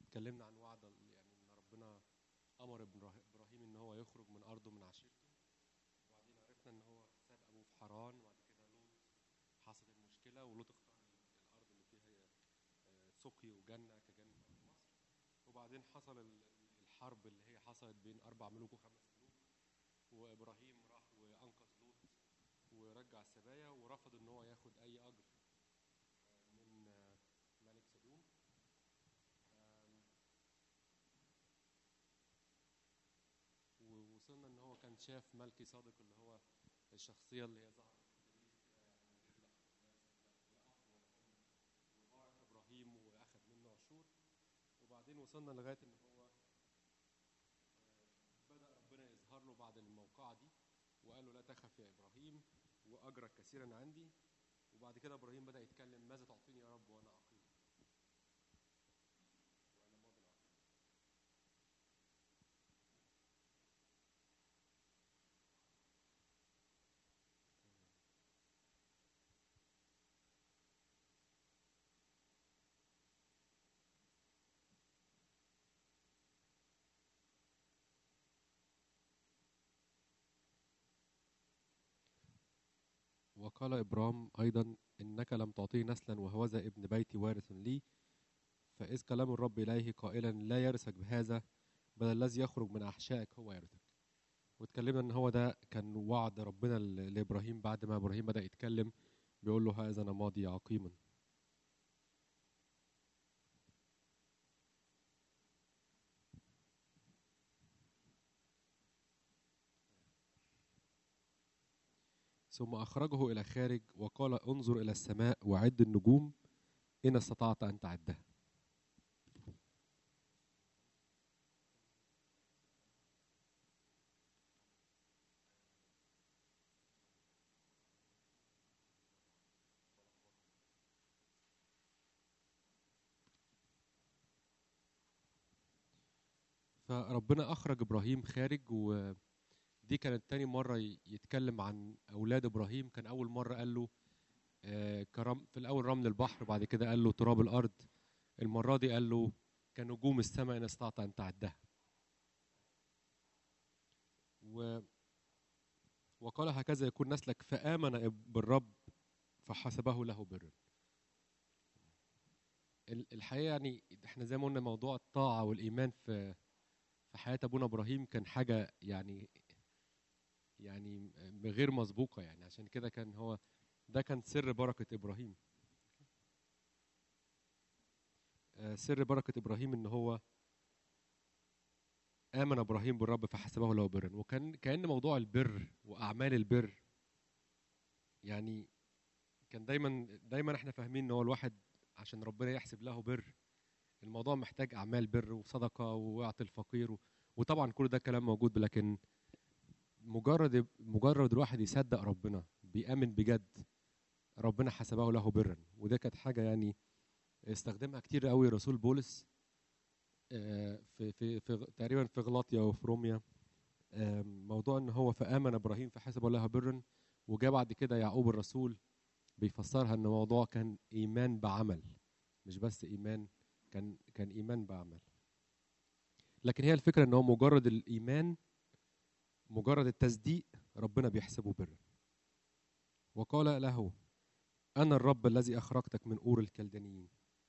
اتكلمنا عن وعد ال- يعني ان ربنا امر إبراه- ابراهيم ان هو يخرج من ارضه من عشيرته وبعدين عرفنا ان هو ساب ابوه في حران وبعد كده لوط حصلت المشكله ولوط اختار ال- الارض اللي فيها آه، سقي وجنه كجنه ارض مصر وبعدين حصل ال- الحرب اللي هي حصلت بين اربع ملوك وخمس ملوك وابراهيم راح وانقذ لوط ورجع السبايا ورفض ان هو ياخد اي اجر آه، من آه، ملك سدوم آم، ووصلنا ان هو كان شاف ملكي صادق اللي هو الشخصيه اللي هي ظهرت في التاريخ آه، من غير لا لا لا اب ولا ام وبارك ابراهيم واخذ منه عشور وبعدين وصلنا لغايه ان هو آه، بدا ربنا يظهر له بعد الموقعه دي وقال له لا تخف يا ابراهيم واجرك كثيرا عندي وبعد كده ابراهيم بدا يتكلم ماذا تعطيني يا رب وانا عقيم وانا ماضي العقيم وقال إبرام أيضا إنك لم تعطيه نسلا وهوذا ابن بيتي وارث لي فإذ كلام الرب إليه قائلا لا يرثك بهذا بل الذي يخرج من أحشائك هو يرثك واتكلمنا إن هو ده كان وعد ربنا ل- لإبراهيم بعد ما إبراهيم بدأ يتكلم بيقول له هذا أنا ماضي عقيما ثم أخرجه إلى خارج وقال انظر إلى السماء وعد النجوم إن استطعت أن تعدها فربنا أخرج إبراهيم خارج ودي كانت تاني مرة ي- يتكلم عن أولاد إبراهيم كان أول مرة قال له آه، كرم في الأول رمل البحر بعد كده قال له تراب الأرض المرة دي قال له كنجوم السماء إن استطعت أن تعدها و وقال هكذا يكون نسلك فآمن بالرب فحسبه له برا ال- الحقيقة يعني احنا زي ما قلنا موضوع الطاعة والإيمان في في حياة أبونا إبراهيم كان حاجة يعني يعني غير مسبوقة يعني عشان كده كان هو ده كان سر بركة إبراهيم آه، سر بركة إبراهيم إن هو آمن إبراهيم بالرب فحسبه له برا وكان كأن موضوع البر وأعمال البر يعني كان دايما دايما احنا فاهمين ان هو الواحد عشان ربنا يحسب له بر الموضوع محتاج اعمال بر وصدقه واعطي الفقير و... وطبعا كل ده كلام موجود لكن مجرد مجرد الواحد يصدق ربنا بيامن بجد ربنا حسبه له برا وده كانت حاجه يعني استخدمها كتير قوي رسول بولس آه، في في في تقريبا في غلاطيا وفي روميا آم، موضوع ان هو فامن ابراهيم فحسبه له برا وجاء بعد كده يعقوب الرسول بيفسرها ان موضوع كان ايمان بعمل مش بس ايمان كان كان ايمان بعمل لكن هي الفكره ان هو مجرد الايمان مجرد التصديق ربنا بيحسبه برا وقال له انا الرب الذي اخرجتك من اور الكلدانيين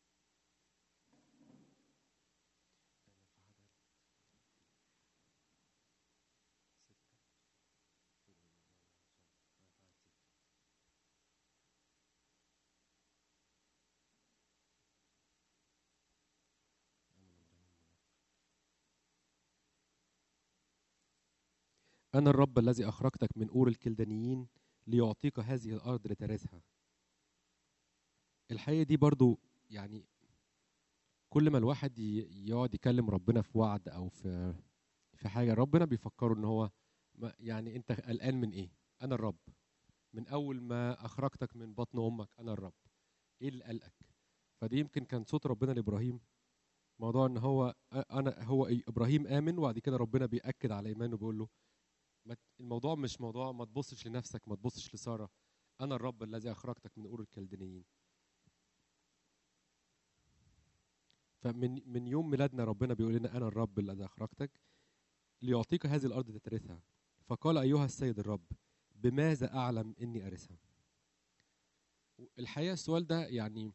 أنا الرب الذي أخرجتك من أور الكلدانيين ليعطيك هذه الأرض لترثها الحقيقة دي برضو يعني كل ما الواحد ي- يقعد يكلم ربنا في وعد أو في في حاجة ربنا بيفكره إن هو ما يعني أنت قلقان من إيه؟ أنا الرب من أول ما أخرجتك من بطن أمك أنا الرب إيه اللي قلقك؟ فدي يمكن كان صوت ربنا لإبراهيم موضوع إن هو أنا هو إبراهيم آمن وبعد كده ربنا بيأكد على إيمانه بيقول له ما ت- الموضوع مش موضوع ما تبصش لنفسك ما تبصش لساره انا الرب الذي اخرجتك من اور الكلدانيين فمن من يوم ميلادنا ربنا بيقول لنا انا الرب الذي اخرجتك ليعطيك هذه الارض تترثها فقال ايها السيد الرب بماذا اعلم اني ارثها الحقيقه السؤال ده يعني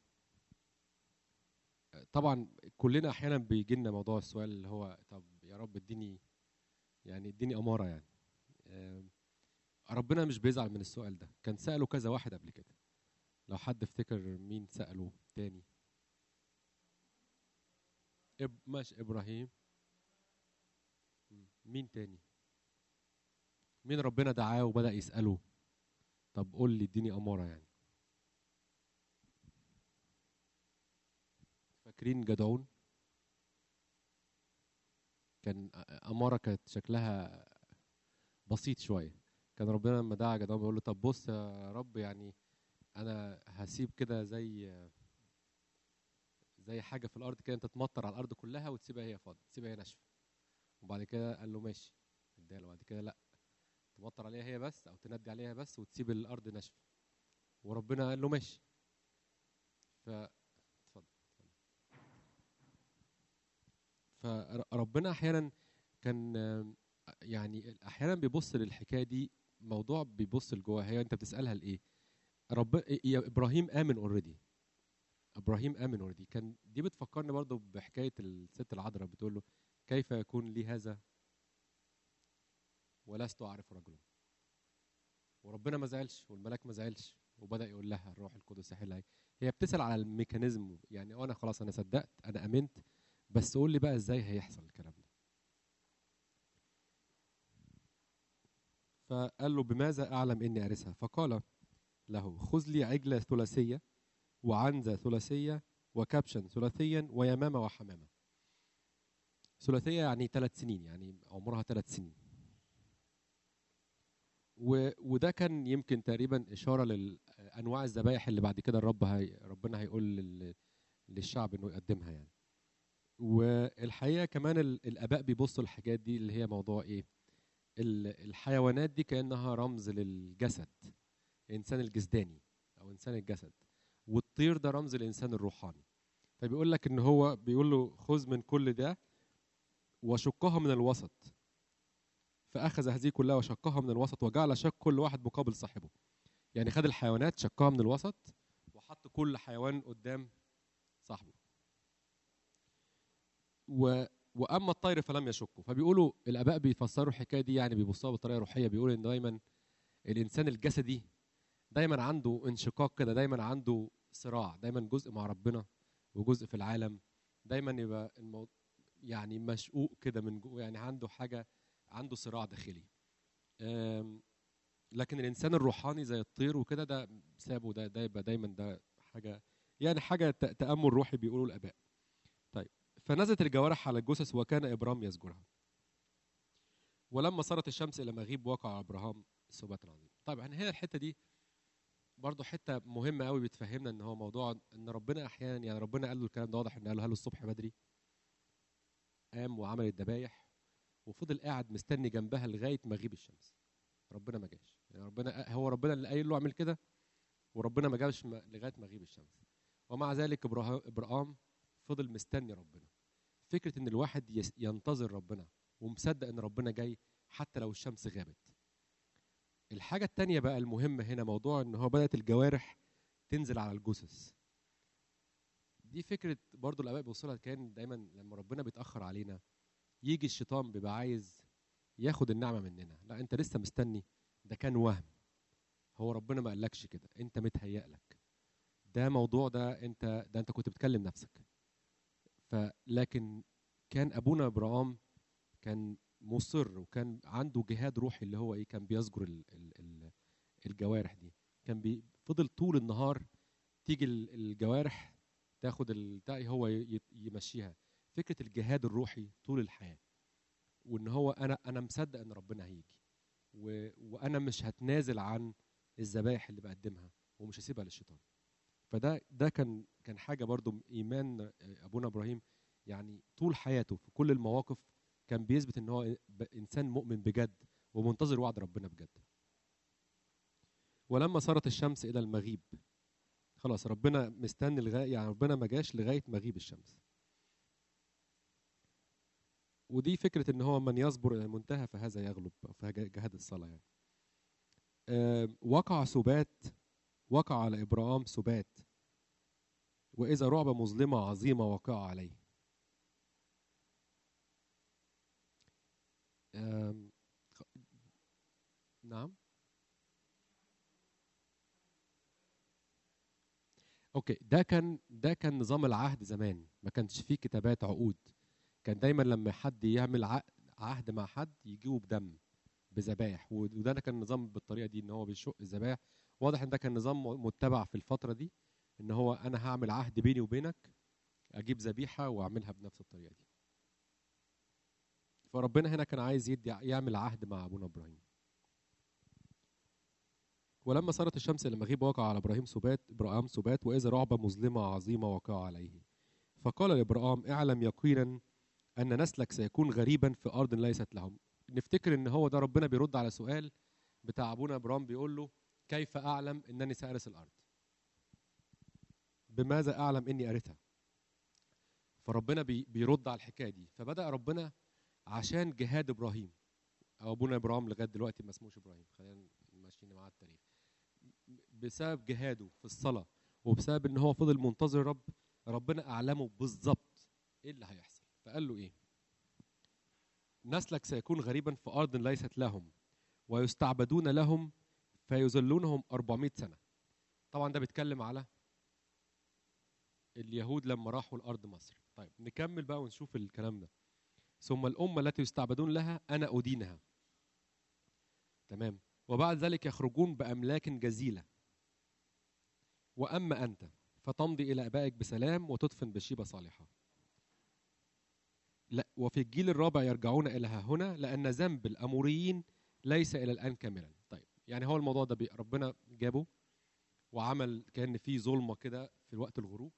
طبعا كلنا احيانا بيجي لنا موضوع السؤال اللي هو طب يا رب اديني يعني اديني اماره يعني آم، ربنا مش بيزعل من السؤال ده كان ساله كذا واحد قبل كده لو حد افتكر مين ساله تاني إب... ماشي ابراهيم مم. مين تاني مين ربنا دعاه وبدا يساله طب قول لي اديني اماره يعني فاكرين جدعون كان اماره كانت شكلها بسيط شويه كان ربنا لما دعا جدعون بيقول له طب بص يا رب يعني انا هسيب كده زي زي حاجه في الارض كده انت تمطر على الارض كلها وتسيبها هي فاضيه تسيبها هي ناشفه وبعد كده قال له ماشي اداله بعد كده لا تمطر عليها هي بس او تندي عليها بس وتسيب الارض ناشفه وربنا قال له ماشي ف اتفضل فربنا احيانا كان آم، يعني احيانا بيبص للحكايه دي موضوع بيبص لجوه هي انت بتسالها لايه رب يا ابراهيم امن اوريدي ابراهيم امن اوريدي كان دي بتفكرني برضو بحكايه الست العذراء بتقول له كيف يكون لي هذا ولست اعرف رجلا وربنا ما زعلش والملاك ما زعلش وبدا يقول لها الروح القدس يحل عليك هي بتسال على الميكانيزم يعني انا خلاص انا صدقت انا امنت بس قول لي بقى ازاي هيحصل الكلام ده فقال له بماذا اعلم اني ارثها فقال له خذ لي عجله ثلاثيه وعنزه ثلاثيه وكبشا ثلاثيا ويمامه وحمامه ثلاثيه يعني ثلاث سنين يعني عمرها ثلاث سنين و... وده كان يمكن تقريبا اشاره لانواع الذبائح اللي بعد كده الرب هي... ربنا هيقول لل... للشعب انه يقدمها يعني والحقيقه كمان ال... الاباء بيبصوا الحاجات دي اللي هي موضوع ايه ال... الحيوانات دي كانها رمز للجسد الانسان الجسداني او انسان الجسد والطير ده رمز الانسان الروحاني فبيقول لك ان هو بيقول له خذ من كل ده وشقها من الوسط فاخذ هذه كلها وشقها من الوسط وجعل شق كل واحد مقابل صاحبه يعني خد الحيوانات شقها من الوسط وحط كل حيوان قدام صاحبه و واما الطير فلم يشقه فبيقولوا الاباء بيفسروا الحكايه دي يعني بيبصوها بطريقه روحيه بيقولوا ان دايما الانسان الجسدي دايما عنده انشقاق كده دايما عنده صراع دايما جزء مع ربنا وجزء في العالم دايما يبقى المو... يعني مشقوق كده من جوه يعني عنده حاجه عنده صراع داخلي أم، لكن الانسان الروحاني زي الطير وكده ده سابه ده ده يبقى دايما ده حاجه يعني حاجه ت- تامل روحي بيقولوا الاباء طيب فنزلت الجوارح على الجثث وكان ابرام يزجرها ولما صارت الشمس الى مغيب وقع ابراهام سبات عظيم طبعا هنا الحته دي برضه حته مهمه قوي بتفهمنا ان هو موضوع ان ربنا احيانا يعني ربنا قال له الكلام ده واضح ان قالها له الصبح بدري قام وعمل الذبايح وفضل قاعد مستني جنبها لغايه مغيب الشمس ربنا ما جاش يعني ربنا هو ربنا اللي قايل له اعمل كده وربنا ما جاش م- لغايه مغيب الشمس ومع ذلك إبراه- ابراهام فضل مستني ربنا فكره ان الواحد يس- ينتظر ربنا ومصدق ان ربنا جاي حتى لو الشمس غابت الحاجة التانية بقى المهمة هنا موضوع ان هو بدأت الجوارح تنزل على الجثث دي فكرة برضو الآباء بيوصلها كان دايما لما ربنا بيتأخر علينا يجي الشيطان بيبقى عايز ياخد النعمة مننا لا انت لسه مستني ده كان وهم هو ربنا ما قالكش كده انت متهيأ لك ده موضوع ده انت ده انت كنت بتكلم نفسك فلكن كان ابونا ابراهام كان مصر وكان عنده جهاد روحي اللي هو ايه كان بيزجر ال ال ال الجوارح دي كان بي فضل طول النهار تيجي ال- الجوارح تاخد البتاع هو ي- يمشيها فكره الجهاد الروحي طول الحياه وان هو انا انا مصدق ان ربنا هيجي و وانا مش هتنازل عن الذبائح اللي بقدمها ومش هسيبها للشيطان فده ده كان كان حاجه برضو ايمان ابونا ابراهيم يعني طول حياته في كل المواقف كان بيثبت ان هو ب- انسان مؤمن بجد ومنتظر وعد ربنا بجد ولما صارت الشمس الى المغيب خلاص ربنا مستني لغايه يعني ربنا ما جاش لغايه مغيب الشمس ودي فكره ان هو من يصبر الى المنتهى فهذا يغلب في جهاد الصلاه يعني آه، وقع سبات وقع على ابراهام سبات واذا رعب مظلمه عظيمه وقع عليه آم، خ- نعم اوكي ده كان ده كان نظام العهد زمان ما كانش فيه كتابات عقود كان دايما لما حد يعمل عقد عهد مع حد يجيبه بدم بذبائح وده كان النظام بالطريقه دي ان هو بيشق الذبائح واضح ان ده كان نظام متبع في الفتره دي ان هو انا هعمل عهد بيني وبينك اجيب ذبيحه واعملها بنفس الطريقه دي فربنا هنا كان عايز يدي يعمل عهد مع ابونا ابراهيم ولما صارت الشمس الى المغيب وقع على ابراهيم سبات ابراهام سبات واذا رعبه مظلمه عظيمه وقع عليه فقال لابراهام اعلم يقينا ان نسلك سيكون غريبا في ارض ليست لهم نفتكر ان هو ده ربنا بيرد على سؤال بتاع ابونا ابراهام بيقول له كيف اعلم انني سارس الارض بماذا اعلم اني ارثها فربنا بي بيرد على الحكايه دي فبدا ربنا عشان جهاد ابراهيم او ابونا ابراهيم لغايه دلوقتي ما اسموش ابراهيم خلينا ماشيين مع التاريخ بسبب جهاده في الصلاه وبسبب ان هو فضل منتظر الرب ربنا اعلمه بالظبط ايه اللي هيحصل فقال له ايه نسلك سيكون غريبا في ارض ليست لهم ويستعبدون لهم فيذلونهم 400 سنه طبعا ده بيتكلم على اليهود لما راحوا لارض مصر طيب نكمل بقى ونشوف الكلام ده ثم الامه التي يستعبدون لها انا ادينها تمام وبعد ذلك يخرجون باملاك جزيله واما انت فتمضي الى ابائك بسلام وتدفن بشيبه صالحه لا وفي الجيل الرابع يرجعون الى ها هنا لان ذنب الاموريين ليس الى الان كاملا طيب يعني هو الموضوع ده بي- ربنا جابه وعمل كان في ظلمه كده في وقت الغروب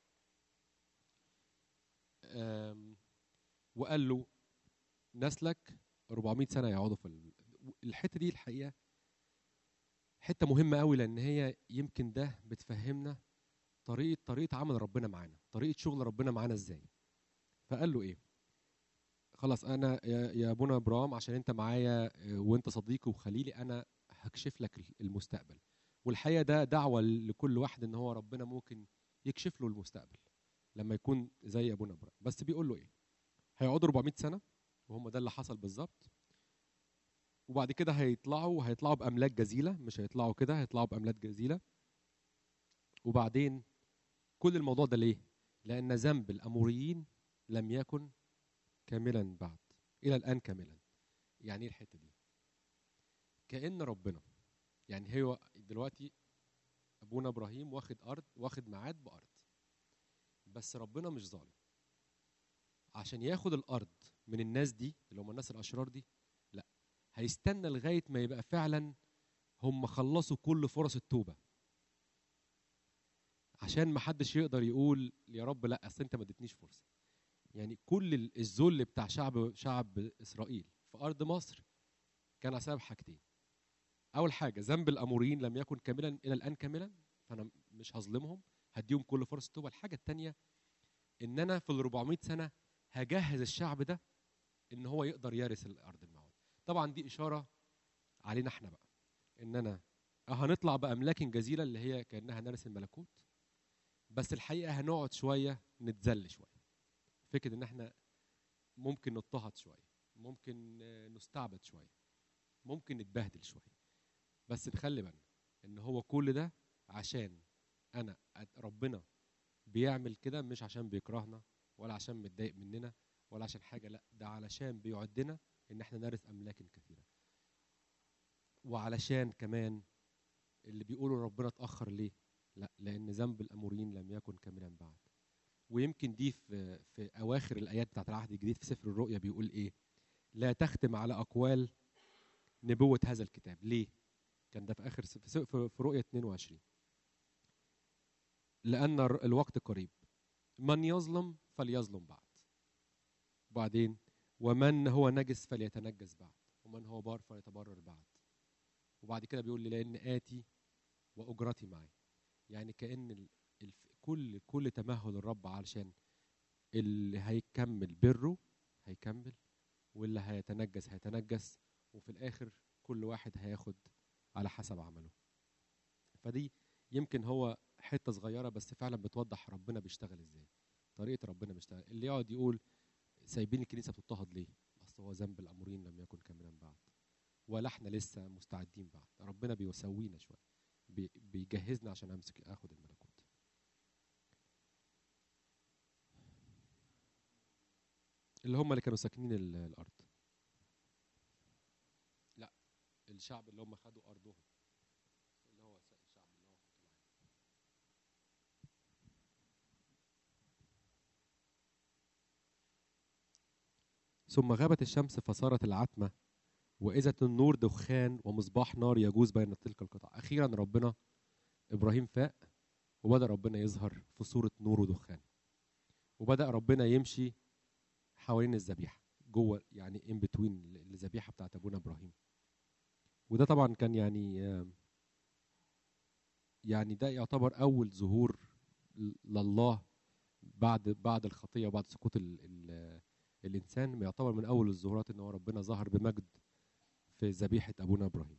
آم، وقال له نسلك 400 سنه يقعدوا في ال- الحته دي الحقيقه حته مهمه قوي لان هي يمكن ده بتفهمنا طريقه طريقه عمل ربنا معانا طريقه شغل ربنا معانا ازاي فقال له ايه خلاص انا يا يا ابونا ابراهيم عشان انت معايا آه، وانت صديقي وخليلي انا هكشف لك ال- المستقبل والحقيقه ده دعوه لكل واحد ان هو ربنا ممكن يكشف له المستقبل لما يكون زي ابونا ابراهيم بس بيقول له ايه هيقعدوا 400 سنه وهم ده اللي حصل بالظبط وبعد كده هيطلعوا هيطلعوا باملاك جزيله مش هيطلعوا كده هيطلعوا باملاك جزيله وبعدين كل الموضوع ده ليه لان ذنب الاموريين لم يكن كاملا بعد الى الان كاملا يعني ايه الحته دي كان ربنا يعني هو دلوقتي ابونا ابراهيم واخد ارض واخد ميعاد بارض بس ربنا مش ظالم عشان ياخد الارض من الناس دي اللي هم الناس الاشرار دي لا هيستنى لغايه ما يبقى فعلا هم خلصوا كل فرص التوبه عشان ما حدش يقدر يقول يا رب لا اصل انت ما اديتنيش فرصه يعني كل ال- الذل بتاع شعب شعب اسرائيل في ارض مصر كان بسبب حاجتين اول حاجه ذنب الاموريين لم يكن كاملا الى الان كاملا فانا مش هظلمهم هديهم كل فرص التوبه الحاجه الثانيه ان انا في ال 400 سنه هجهز الشعب ده ان هو يقدر يرث الارض الموعود طبعا دي اشاره علينا احنا بقى اننا اه هنطلع باملاك جزيله اللي هي كانها نرث الملكوت بس الحقيقه هنقعد شويه نتذل شويه فكره ان احنا ممكن نضطهد شويه ممكن آه، نستعبد شويه ممكن نتبهدل شويه بس نخلي بالنا ان هو كل ده عشان انا أت- ربنا بيعمل كده مش عشان بيكرهنا ولا عشان متضايق مننا ولا عشان حاجه لا ده علشان بيعدنا ان احنا نرث املاك كثيره وعلشان كمان اللي بيقولوا ربنا اتاخر ليه لا لان ذنب الاموريين لم يكن كاملا بعد ويمكن دي في في اواخر الايات بتاعت العهد الجديد في سفر الرؤيا بيقول ايه لا تختم على اقوال نبوه هذا الكتاب ليه كان ده في اخر س- في س- في في رؤيا 22 لان الر- الوقت قريب من يظلم فليظلم بعد وبعدين ومن هو نجس فليتنجس بعد ومن هو بار فليتبرر بعد وبعد كده بيقول لي لان اتي واجرتي معي يعني كان ال- الف- كل كل تمهل الرب علشان اللي هيكمل بره هيكمل واللي هيتنجس هيتنجس وفي الاخر كل واحد هياخد على حسب عمله فدي يمكن هو حته صغيره بس فعلا بتوضح ربنا بيشتغل ازاي طريقه ربنا بيشتغل اللي يقعد يقول سايبين الكنيسه بتضطهد ليه اصل هو ذنب الامورين لم يكن كاملا بعد ولا احنا لسه مستعدين بعد ربنا بيسوينا شويه بي- بيجهزنا عشان امسك اخد الملكوت اللي هم اللي كانوا ساكنين ال- الارض لا الشعب اللي هم خدوا ارضهم اللي هو س- الشعب اللي هو في العالم. ثم غابت الشمس فصارت العتمة وإذا النور دخان ومصباح نار يجوز بين تلك القطع أخيرا ربنا إبراهيم فاق وبدأ ربنا يظهر في صورة نور ودخان وبدأ ربنا يمشي حوالين الذبيحة جوه يعني ان بتوين الذبيحة بتاعت أبونا إبراهيم وده طبعا كان يعني آم، يعني ده يعتبر أول ظهور ل- لله بعد بعد الخطية وبعد سقوط ال ال الإنسان يعتبر من أول الظهورات إن هو ربنا ظهر بمجد في ذبيحة أبونا إبراهيم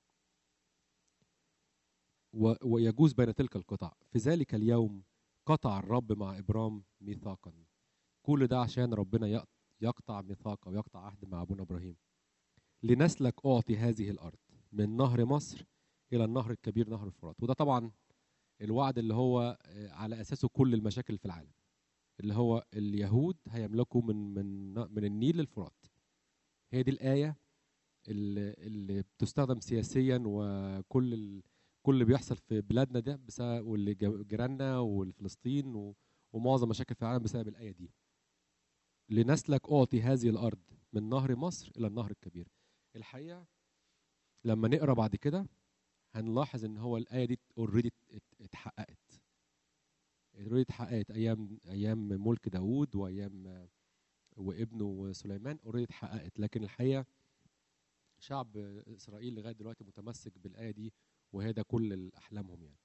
و- ويجوز بين تلك القطع في ذلك اليوم قطع الرب مع إبرام ميثاقا كل ده عشان ربنا يق- يقطع ميثاق أو يقطع عهد مع أبونا إبراهيم لنسلك أعطي هذه الأرض من نهر مصر إلى النهر الكبير نهر الفرات وده طبعا الوعد اللي هو آه، على أساسه كل المشاكل في العالم اللي هو اليهود هيملكوا من من من النيل للفرات هي دي الآية اللي, اللي بتستخدم سياسيا وكل ال... كل اللي بيحصل في بلادنا ده بسبب واللي جا- جيراننا والفلسطين و... ومعظم مشاكل في العالم بسبب الآية دي لنسلك أعطي هذه الأرض من نهر مصر إلى النهر الكبير الحقيقة لما نقرا بعد كده هنلاحظ ان هو الآية دي اوريدي اتحققت اوريدي اتحققت ايام ايام ملك داوود وايام وابنه سليمان اوريدي اتحققت لكن الحقيقه شعب اسرائيل لغايه دلوقتي متمسك بالايه دي وهي ده كل احلامهم يعني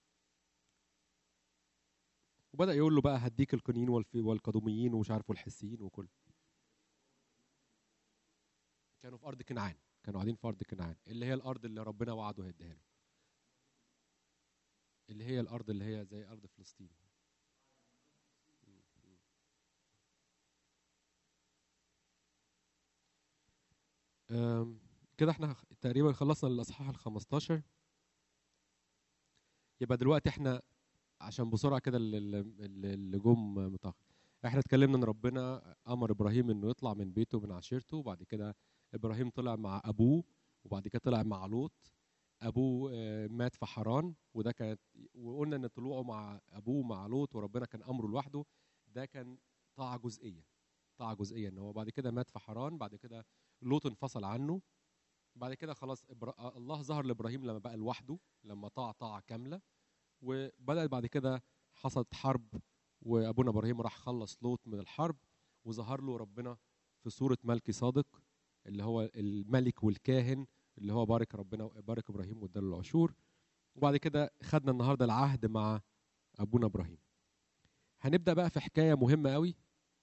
وبدا يقول له بقى هديك القنيين والف- والقدوميين ومش عارف والحسيين وكل كانوا في ارض كنعان كانوا قاعدين في ارض كنعان اللي هي الارض اللي ربنا وعده هيديها له اللي هي الارض اللي هي زي ارض فلسطين أم، كده احنا خ- تقريبا خلصنا الاصحاح ال 15 يبقى دلوقتي احنا عشان بسرعه كده ال- ال- ال- اللي جم متاخر احنا اتكلمنا ان ربنا امر ابراهيم انه يطلع من بيته من عشيرته وبعد كده ابراهيم طلع مع ابوه وبعد كده طلع مع لوط ابوه آه، مات في حران وده كانت وقلنا ان طلوعه مع ابوه مع لوط وربنا كان امره لوحده ده كان طاعه جزئيه طاعه جزئيه ان هو بعد كده مات في حران بعد كده لوط انفصل عنه بعد كده خلاص إبرا... الله ظهر لابراهيم لما بقى لوحده لما طاع طاعه كامله وبدأ بعد كده حصلت حرب وابونا ابراهيم راح خلص لوط من الحرب وظهر له ربنا في صوره ملكي صادق اللي هو الملك والكاهن اللي هو بارك ربنا بارك ابراهيم واداله العشور وبعد كده خدنا النهارده العهد مع ابونا ابراهيم هنبدا بقى في حكايه مهمه قوي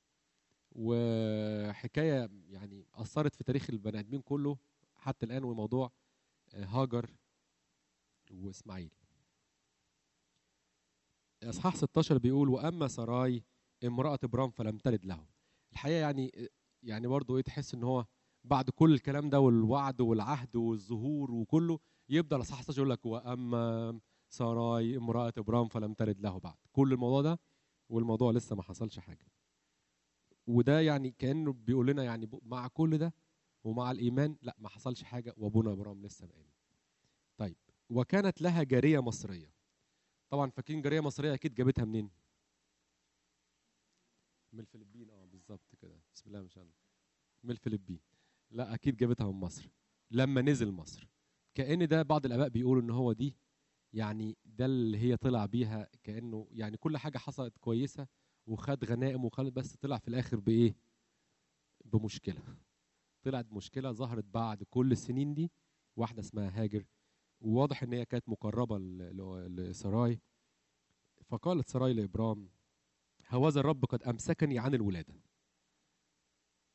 وحكايه يعني اثرت في تاريخ البني ادمين كله حتى الان وموضوع آه، هاجر واسماعيل اصحاح 16 بيقول واما سراي امراه ابرام فلم تلد له الحقيقه يعني يعني برضه ايه تحس ان هو بعد كل الكلام ده والوعد والعهد والظهور وكله يبدا الاصحاح 16 يقول لك واما سراي امراه ابرام فلم تلد له بعد كل الموضوع ده والموضوع لسه ما حصلش حاجه وده يعني كانه بيقول لنا يعني ب- مع كل ده ومع الايمان لا ما حصلش حاجه وابونا ابرام لسه مآمن طيب وكانت لها جاريه مصريه طبعا فاكرين جاريه مصريه اكيد جابتها منين من الفلبين اه بالظبط كده بسم الله ما شاء الله من الفلبين لا اكيد جابتها من مصر لما نزل مصر كأن ده بعض الاباء بيقولوا ان هو دي يعني ده اللي هي طلع بيها كانه يعني كل حاجه حصلت كويسه وخد غنائم وخد بس طلع في الاخر بايه بمشكله طلعت مشكله ظهرت بعد كل السنين دي واحده اسمها هاجر وواضح ان هي كانت مقربه ل- ل- لسراي فقالت سراي لابرام هوذا الرب قد امسكني عن الولاده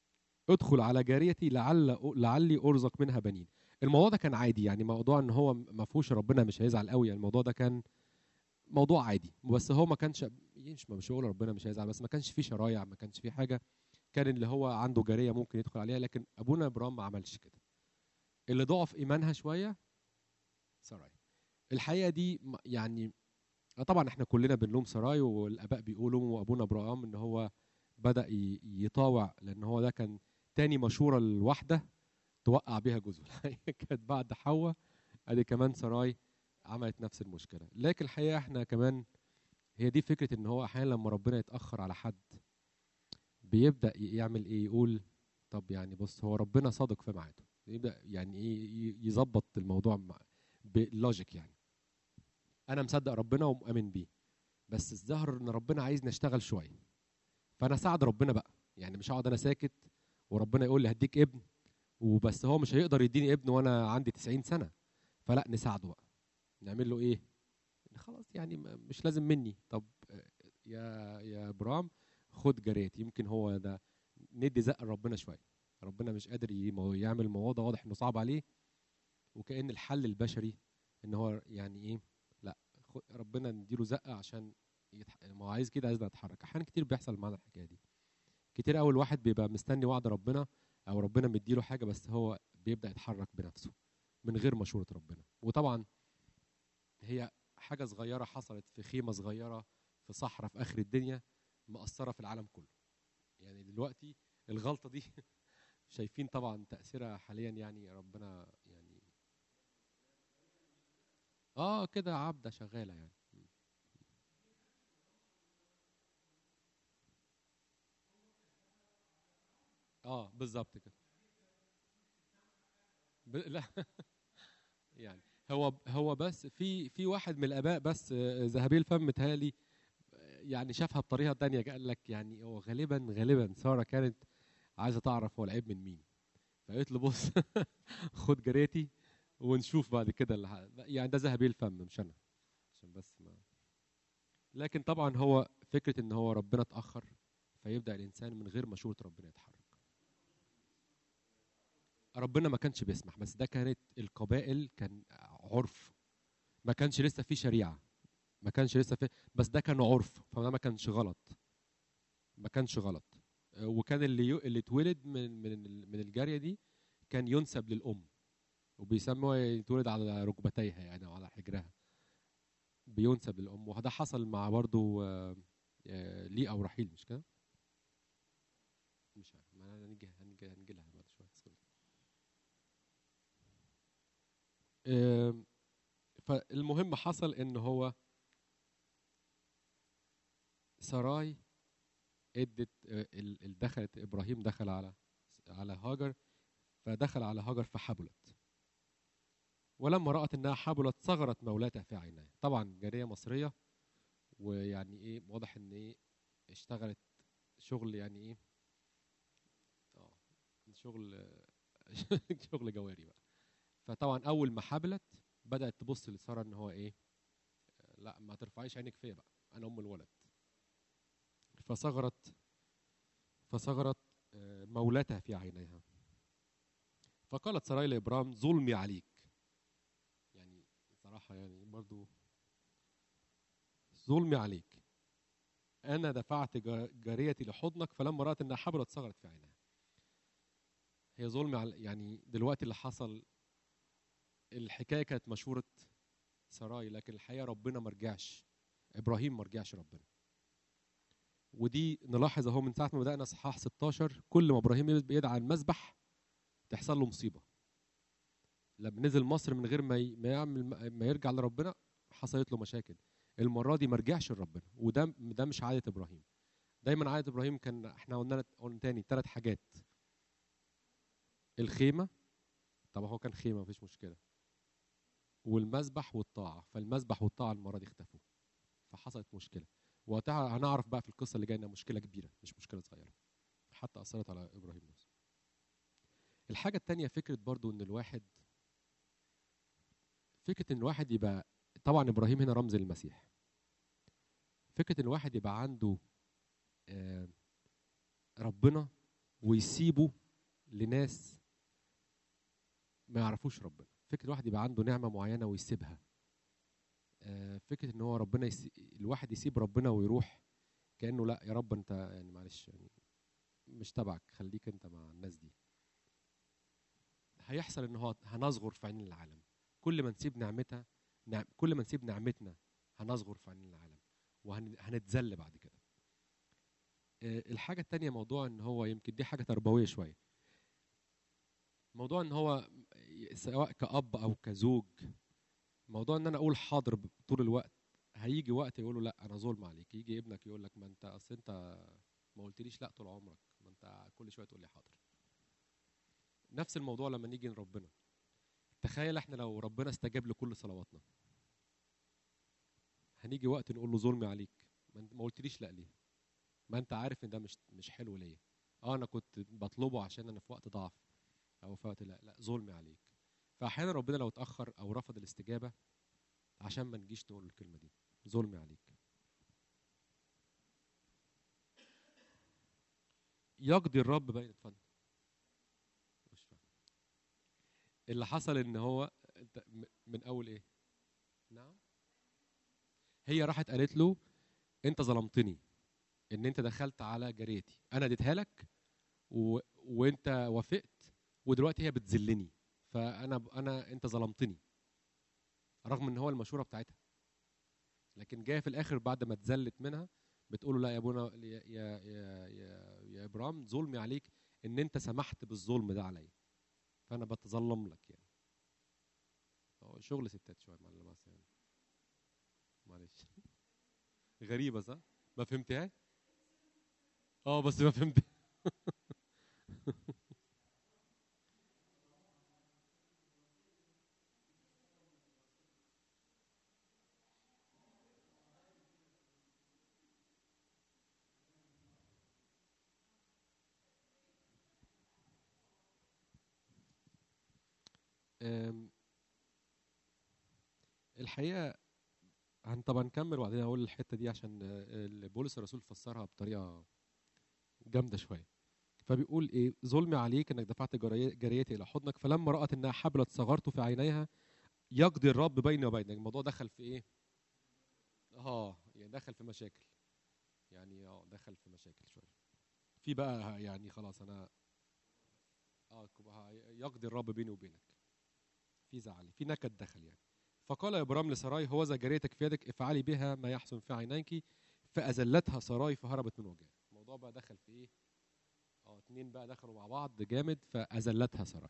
ادخل على جاريتي لعل لعلي ارزق منها بنين الموضوع ده كان عادي يعني موضوع ان هو ما فيهوش ربنا مش هيزعل قوي يعني الموضوع ده كان موضوع عادي بس هو ما كانش مش مش بقول ربنا مش هيزعل بس ما كانش فيه شرايع ما كانش فيه حاجه كان اللي هو عنده جاريه ممكن يدخل عليها لكن ابونا ابراهيم ما عملش كده اللي ضعف ايمانها شويه سراي الحقيقه دي م- يعني آه طبعا احنا كلنا بنلوم سراي والاباء بيقولوا وابونا ابراهيم ان هو بدا ي- يطاوع لان هو ده كان تاني مشوره الواحده توقع بيها جوزها الحقيقة كانت بعد حواء ادي كمان سراي عملت نفس المشكله لكن الحقيقه احنا كمان هي دي فكره ان هو احيانا لما ربنا يتاخر على حد بيبدا ي- يعمل ايه يقول طب يعني بص هو ربنا صادق في ميعاده يبدا يعني ايه ي- يظبط الموضوع مع- بلوجيك يعني انا مصدق ربنا ومؤمن بيه بس الظاهر ان ربنا عايزني اشتغل شويه فانا ساعد ربنا بقى يعني مش هقعد انا ساكت وربنا يقول لي هديك ابن وبس هو مش هيقدر يديني ابن وانا عندي 90 سنه فلا نساعده بقى نعمل له ايه خلاص يعني م- مش لازم مني طب آه، يا يا ابرام خد جريت يمكن هو ده ندي زق لربنا شويه ربنا مش قادر يمو- يعمل الموضوع ده واضح انه صعب عليه وكأن الحل البشري ان هو يعني ايه لا خ- ربنا نديله زقه عشان يتح... ما هو عايز كده عايزنا نتحرك احيانا كتير بيحصل معانا الحكايه دي كتير قوي الواحد بيبقى مستني وعد ربنا او ربنا مديله حاجه بس هو بيبدا يتحرك بنفسه من غير مشوره ربنا وطبعا هي حاجه صغيره حصلت في خيمه صغيره في صحراء في اخر الدنيا مأثره في العالم كله يعني دلوقتي الغلطه دي شايفين طبعا تاثيرها حاليا يعني ربنا يعني اه كده عبده شغاله يعني اه بالظبط كده ب... لا يعني هو هو بس في في واحد من الاباء بس آه، ذهبي الفم متهيألي آه، يعني شافها بطريقه تانية قال لك يعني هو غالبا غالبا ساره كانت عايزه تعرف هو العيب من مين فقالت له بص خد جريتي ونشوف بعد كده اللي ح- يعني ده ذهبي الفم مش انا عشان بس ما لكن طبعا هو فكره ان هو ربنا اتاخر فيبدا الانسان من غير مشوره ربنا يتحرك ربنا ما كانش بيسمح بس ده كانت القبائل كان عرف ما كانش لسه في شريعه ما كانش لسه في بس ده كان عرف فده ما كانش غلط ما كانش غلط آه، وكان اللي يو... اللي اتولد من من ال- من الجاريه دي كان ينسب للام وبيسموه يتولد على ركبتيها يعني او على حجرها بينسب للام وده حصل مع برضو آه، آه، ليئة ورحيل مش كده؟ مش عارف ما هنيجي هنيجي هنيجي لها بعد شويه اصبر. آم، فالمهم حصل ان هو سراي ادت آه، ال- ال- دخلت ابراهيم دخل على على هاجر فدخل على هاجر فحبلت ولما رأت انها حبلت صغرت مولاتها في عينيها طبعا جارية مصرية ويعني ايه واضح ان ايه اشتغلت شغل يعني ايه اه شغل شغل جواري بقى فطبعا اول ما حبلت بدأت تبص لسارة ان هو ايه لا ما ترفعيش عينك فيا بقى انا ام الولد فصغرت فصغرت آه، مولاتها في عينيها فقالت سراي لابرام ظلمي عليك يعني صراحه يعني برضو ظلمي عليك انا دفعت جا- جاريتي لحضنك فلما رات انها حبلت صغرت في عينها هي ظلمي على يعني دلوقتي اللي حصل الحكايه كانت مشهوره سراي لكن الحقيقه ربنا ما رجعش ابراهيم ما رجعش ربنا ودي نلاحظ اهو من ساعه ما بدانا اصحاح 16 كل ما ابراهيم يدعى المذبح تحصل له مصيبه لما نزل مصر من غير ما ي- ما يعمل ما يرجع لربنا حصلت له مشاكل المره دي ما رجعش لربنا وده ده مش عاده ابراهيم دايما عاده ابراهيم كان احنا قلنا قلنا تاني ثلاث حاجات الخيمه طب هو كان خيمه مفيش مشكله والمذبح والطاعه فالمذبح والطاعه المره دي اختفوا فحصلت مشكله وهنعرف بقى في القصه اللي جايه انها مشكله كبيره مش مشكله صغيره حتى اثرت على ابراهيم نفسه الحاجه التانية فكره برضو ان الواحد فكره ان الواحد يبقى طبعا ابراهيم هنا رمز للمسيح فكره ان الواحد يبقى عنده آه، ربنا ويسيبه لناس ما يعرفوش ربنا فكره الواحد يبقى عنده نعمه معينه ويسيبها آه، فكره ان هو ربنا يسي... الواحد يسيب ربنا ويروح كانه لا يا رب انت يعني معلش يعني مش تبعك خليك انت مع الناس دي هيحصل ان هو هنصغر في عين العالم كل ما نسيب نعمتها نعم كل ما نسيب نعمتنا هنصغر في عين العالم وهنتذل بعد كده آه، الحاجة التانية موضوع ان هو يمكن دي حاجة تربوية شوية موضوع ان هو سواء كأب او كزوج موضوع ان انا اقول حاضر طول الوقت هيجي وقت يقولوا لا انا ظلم عليك يجي ابنك يقول لك ما انت اصل انت ما قلتليش لا طول عمرك ما انت كل شويه تقول لي حاضر نفس الموضوع لما نيجي لربنا تخيل احنا لو ربنا استجاب لكل صلواتنا هنيجي وقت نقول له ظلمي عليك ما انت ما قلتليش لا ليه ما انت عارف ان ده مش مش حلو ليا اه انا كنت بطلبه عشان انا في وقت ضعف او في وقت لا لا ظلمي عليك فاحيانا ربنا لو اتاخر او رفض الاستجابه عشان ما نجيش نقول الكلمه دي ظلمي عليك يقضي الرب بين اتفضل مش فاهم اللي حصل ان هو انت م- من اول ايه نعم هي راحت قالت له انت ظلمتني ان انت دخلت على جاريتي انا اديتها لك و... وانت وافقت ودلوقتي هي بتذلني فانا انا انت ظلمتني رغم ان هو المشوره بتاعتها لكن جايه في الاخر بعد ما اتذلت منها بتقول له لا يا ابونا يا يا يا يا, يا ابرام ظلمي عليك ان انت سمحت بالظلم ده عليا فانا بتظلم لك يعني هو شغل ستات شويه معلم بس يعني معلش غريبه صح ما فهمتهاش اه بس ما فهمت أم، الحقيقه هن طبعا نكمل وبعدين اقول الحته دي عشان آه، بولس الرسول فسرها بطريقه جامده شويه فبيقول ايه ظلمي عليك انك دفعت جري- جاريتي الى حضنك فلما رات انها حبلت صغرت في عينيها يقضي الرب بيني وبينك الموضوع دخل في ايه اه يعني دخل في مشاكل يعني اه دخل في مشاكل شويه في بقى يعني خلاص انا اه كب- يقضي الرب بيني وبينك في زعل في نكد دخل يعني فقال يا ابرام لسراي هو ذا جاريتك في يدك افعلي بها ما يحسن في عينيك فأذلتها سراي فهربت من وجهها الموضوع بقى دخل في ايه اه اتنين بقى دخلوا مع بعض جامد فأذلتها سراي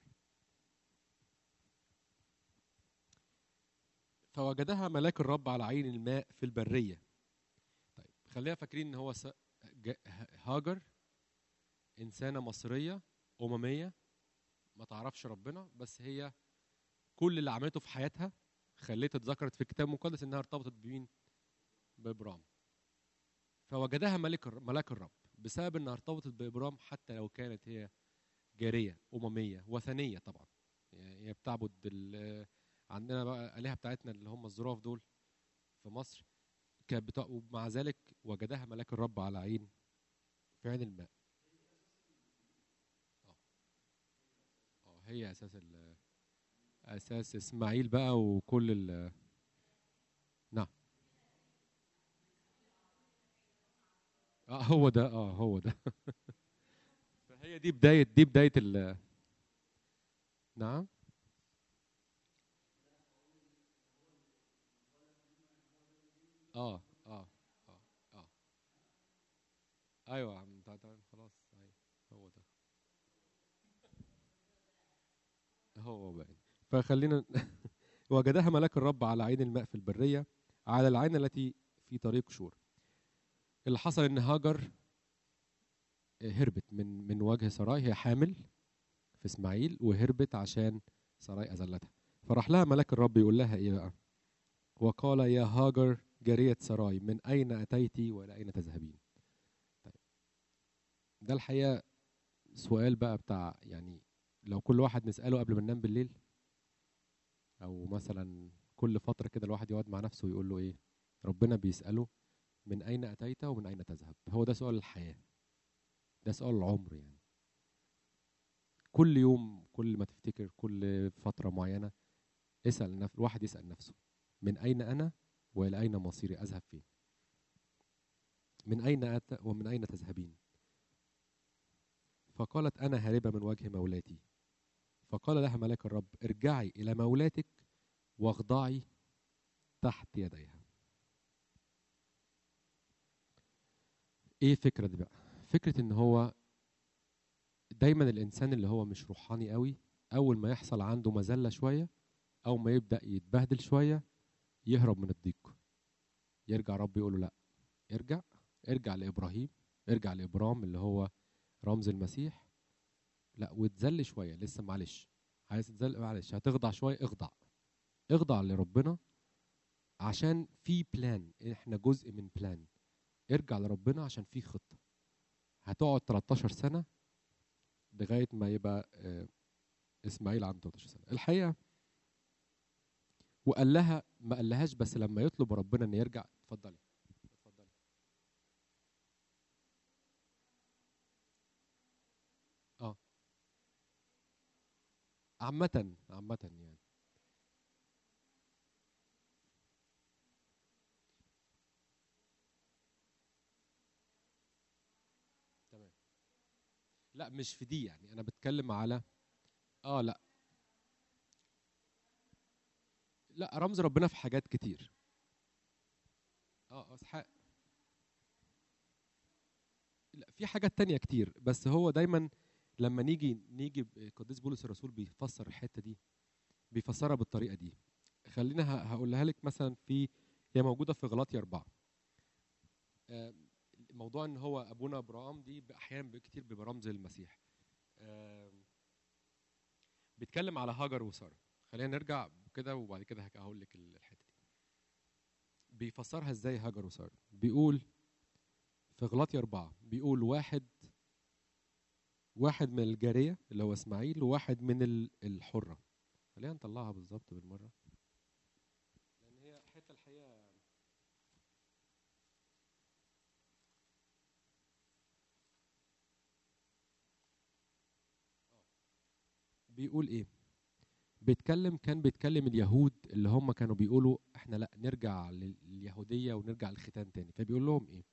فوجدها ملاك الرب على عين الماء في البرية طيب خلينا فاكرين ان هو س... ج... هاجر إنسانة مصرية أممية ما تعرفش ربنا بس هي كل اللي عملته في حياتها خليتها اتذكرت في الكتاب المقدس انها ارتبطت بمين؟ بابرام. فوجدها ملك الر- ملاك الرب بسبب انها ارتبطت بابرام حتى لو كانت هي جاريه امميه وثنيه طبعا. يعني هي بتعبد ال- عندنا بقى الالهه بتاعتنا اللي هم الظراف دول في مصر كانت بتاع ومع ذلك وجدها ملاك الرب على عين في عين الماء. اه اه هي اساس ال اساس اسماعيل بقى وكل ال نعم اه هو ده اه هو ده فهي دي بدايه دي بدايه ال نعم اه اه اه اه ايوه يا عم تع- تع- خلاص ايوه هو ده هو باين فخلينا وجدها ملاك الرب على عين الماء في البرية على العين التي في طريق شور اللي حصل ان هاجر هربت من من وجه سراي هي حامل في اسماعيل وهربت عشان سراي اذلتها فراح لها ملاك الرب يقول لها ايه بقى وقال يا هاجر جارية سراي من اين اتيت والى اين تذهبين طيب ده الحقيقه سؤال بقى بتاع يعني لو كل واحد نساله قبل ما ننام بالليل او مثلا كل فتره كده الواحد يقعد مع نفسه ويقول له ايه ربنا بيساله من اين اتيت ومن اين تذهب هو ده سؤال الحياه ده سؤال العمر يعني كل يوم كل ما تفتكر كل فتره معينه اسال نف... الواحد يسال نفسه من اين انا والى اين مصيري اذهب فين من اين اتى ومن اين تذهبين فقالت انا هاربه من وجه مولاتي فقال لها ملاك الرب ارجعي الى مولاتك واخضعي تحت يديها ايه الفكره دي بقى فكره ان هو دايما الانسان اللي هو مش روحاني قوي اول ما يحصل عنده مذله شويه او ما يبدا يتبهدل شويه يهرب من الضيق يرجع رب يقول له لا ارجع ارجع لابراهيم ارجع لابرام اللي هو رمز المسيح لا وتذل شويه لسه معلش عايز تذل معلش هتخضع شويه اخضع اخضع لربنا عشان في بلان احنا جزء من بلان ارجع لربنا عشان في خطه هتقعد 13 سنه لغايه ما يبقى آه، اسماعيل عنده 13 سنه الحقيقه وقال لها ما قالهاش بس لما يطلب ربنا ان يرجع اتفضلي اتفضلي اه عامة عامة يعني تمام لا مش في دي يعني انا بتكلم على اه لا لا رمز ربنا في حاجات كتير اه اه اسحاق لا في حاجات تانية كتير بس هو دايما لما نيجي نيجي ب- قديس بولس الرسول بيفسر الحتة دي بيفسرها بالطريقة دي خلينا ه- هقولها لك مثلا في هي موجودة في غلاطيا أربعة آه، موضوع ان هو ابونا ابراهام دي احيانا كتير بيبقى رمز المسيح آم، بيتكلم على هاجر وساره خلينا نرجع كده وبعد كده هك- هقول لك ال- الحته دي بيفسرها ازاي هاجر وساره بيقول في غلاطيا أربعة بيقول واحد واحد من الجارية اللي هو إسماعيل وواحد من ال- الحرة خلينا نطلعها بالظبط بالمرة لأن هي حتة الحقيقة بيقول ايه بيتكلم كان بيتكلم اليهود اللي هم كانوا بيقولوا احنا لا نرجع لل- لليهوديه ونرجع للختان تاني فبيقول لهم ايه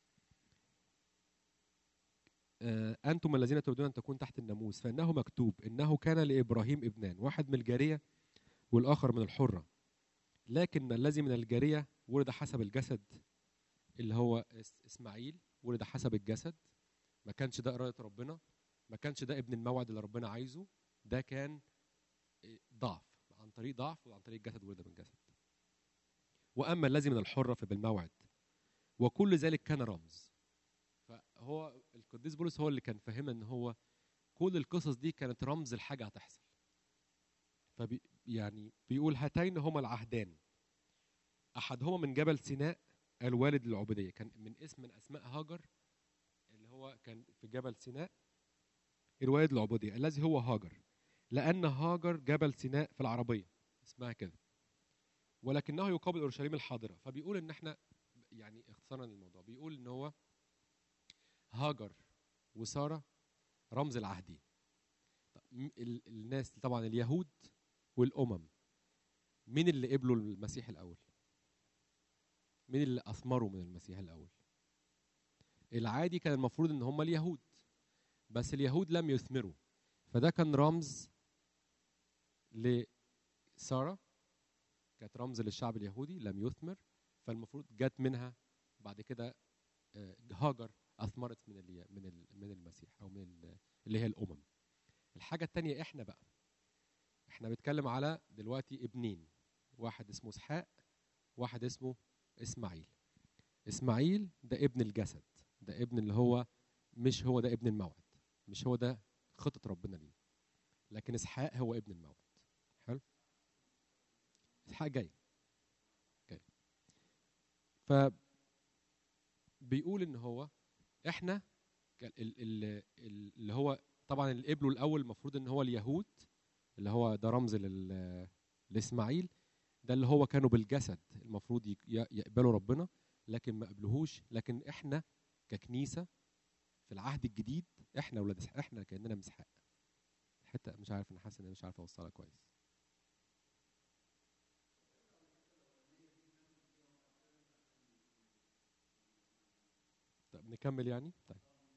آه انتم الذين تريدون ان تكون تحت الناموس فانه مكتوب انه كان لابراهيم ابنان واحد من الجاريه والاخر من الحره لكن الذي من الجاريه ولد حسب الجسد اللي هو إس- اسماعيل ولد حسب الجسد ما كانش ده اراده ربنا ما كانش ده ابن الموعد اللي ربنا عايزه ده كان ضعف عن طريق ضعف وعن طريق جسد ولد من جسد واما الذي من الحره فبالموعد وكل ذلك كان رمز فهو القديس بولس هو اللي كان فاهمنا ان هو كل القصص دي كانت رمز لحاجه هتحصل فبي يعني بيقول هاتين هما العهدان احدهما من جبل سيناء الوالد للعبوديه كان من اسم من اسماء هاجر اللي هو كان في جبل سيناء الوالد للعبوديه الذي هو هاجر لأن هاجر جبل سيناء في العربية اسمها كده ولكنه يقابل أورشليم الحاضرة فبيقول إن إحنا يعني اختصارا للموضوع بيقول إن هو هاجر وسارة رمز العهدين طب م- ال- الناس طبعا اليهود والأمم مين اللي قبلوا المسيح الأول؟ مين اللي أثمروا من المسيح الأول؟ العادي كان المفروض إن هم اليهود بس اليهود لم يثمروا فده كان رمز لسارة كانت رمز للشعب اليهودي لم يثمر فالمفروض جت منها بعد كده آه، هاجر اثمرت من ال من ال من المسيح او من ال- اللي هي الامم الحاجه الثانيه احنا بقى احنا بنتكلم على دلوقتي ابنين واحد اسمه اسحاق واحد اسمه اسماعيل اسماعيل ده ابن الجسد ده ابن اللي هو مش هو ده ابن الموعد مش هو ده خطه ربنا ليه لكن اسحاق هو ابن الموعد حلو اسحاق جاي جاي ف بيقول ان هو احنا ك- ال- ال- ال- اللي هو طبعا اللي قبلوا الاول المفروض ان هو اليهود اللي هو ده رمز لل لاسماعيل ده اللي هو كانوا بالجسد المفروض يك- ي- يقبلوا ربنا لكن ما قبلوهوش لكن احنا ككنيسه في العهد الجديد احنا ولاد إسحاق، احنا كاننا مسحاق حته مش عارف انا حاسس ان أنا مش عارف اوصلها كويس طب نكمل يعني طيب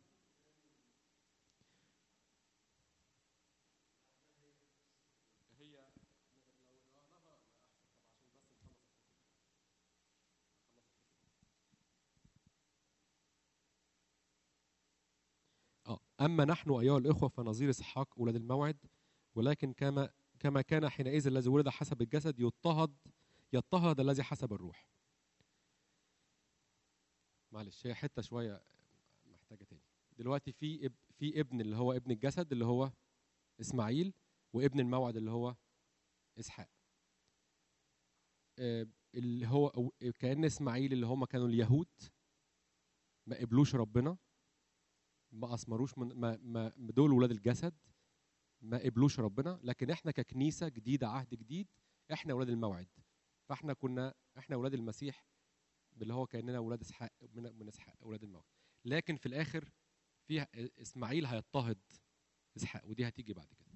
اه اما نحن ايها الاخوه فنظير اسحاق ولاد الموعد ولكن كما كما كان حينئذ الذي ولد حسب الجسد يضطهد يضطهد الذي حسب الروح معلش هي حته شويه محتاجه تاني دلوقتي في اب في ابن اللي هو ابن الجسد اللي هو اسماعيل وابن الموعد اللي هو اسحاق آه، اللي هو أو- كان اسماعيل اللي هم كانوا اليهود ما قبلوش ربنا ما اثمروش من ما, ما دول ولاد الجسد ما قبلوش ربنا لكن احنا ككنيسه جديده عهد جديد احنا ولاد الموعد فاحنا كنا احنا ولاد المسيح اللي هو كاننا ولاد اسحاق من من اسحاق ولاد الموعد لكن في الاخر في اسماعيل هيضطهد اسحاق ودي هتيجي بعد كده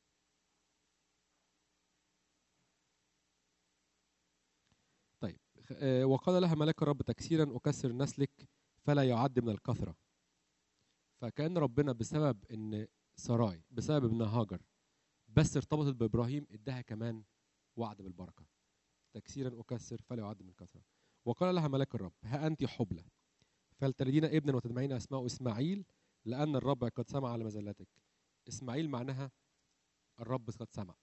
طيب خ- آه، وقال لها ملاك الرب تكسيرا اكسر نسلك فلا يعد من الكثره فكان ربنا بسبب ان سراي بسبب ابن هاجر بس ارتبطت بابراهيم اداها كمان وعد بالبركه تكسيرا اكسر فلا يعد من كثره وقال لها ملاك الرب ها انت حبلى فلتلدين ابنا وتدمعين اسماء اسماعيل لان الرب قد سمع على مزلتك اسماعيل معناها الرب قد سمع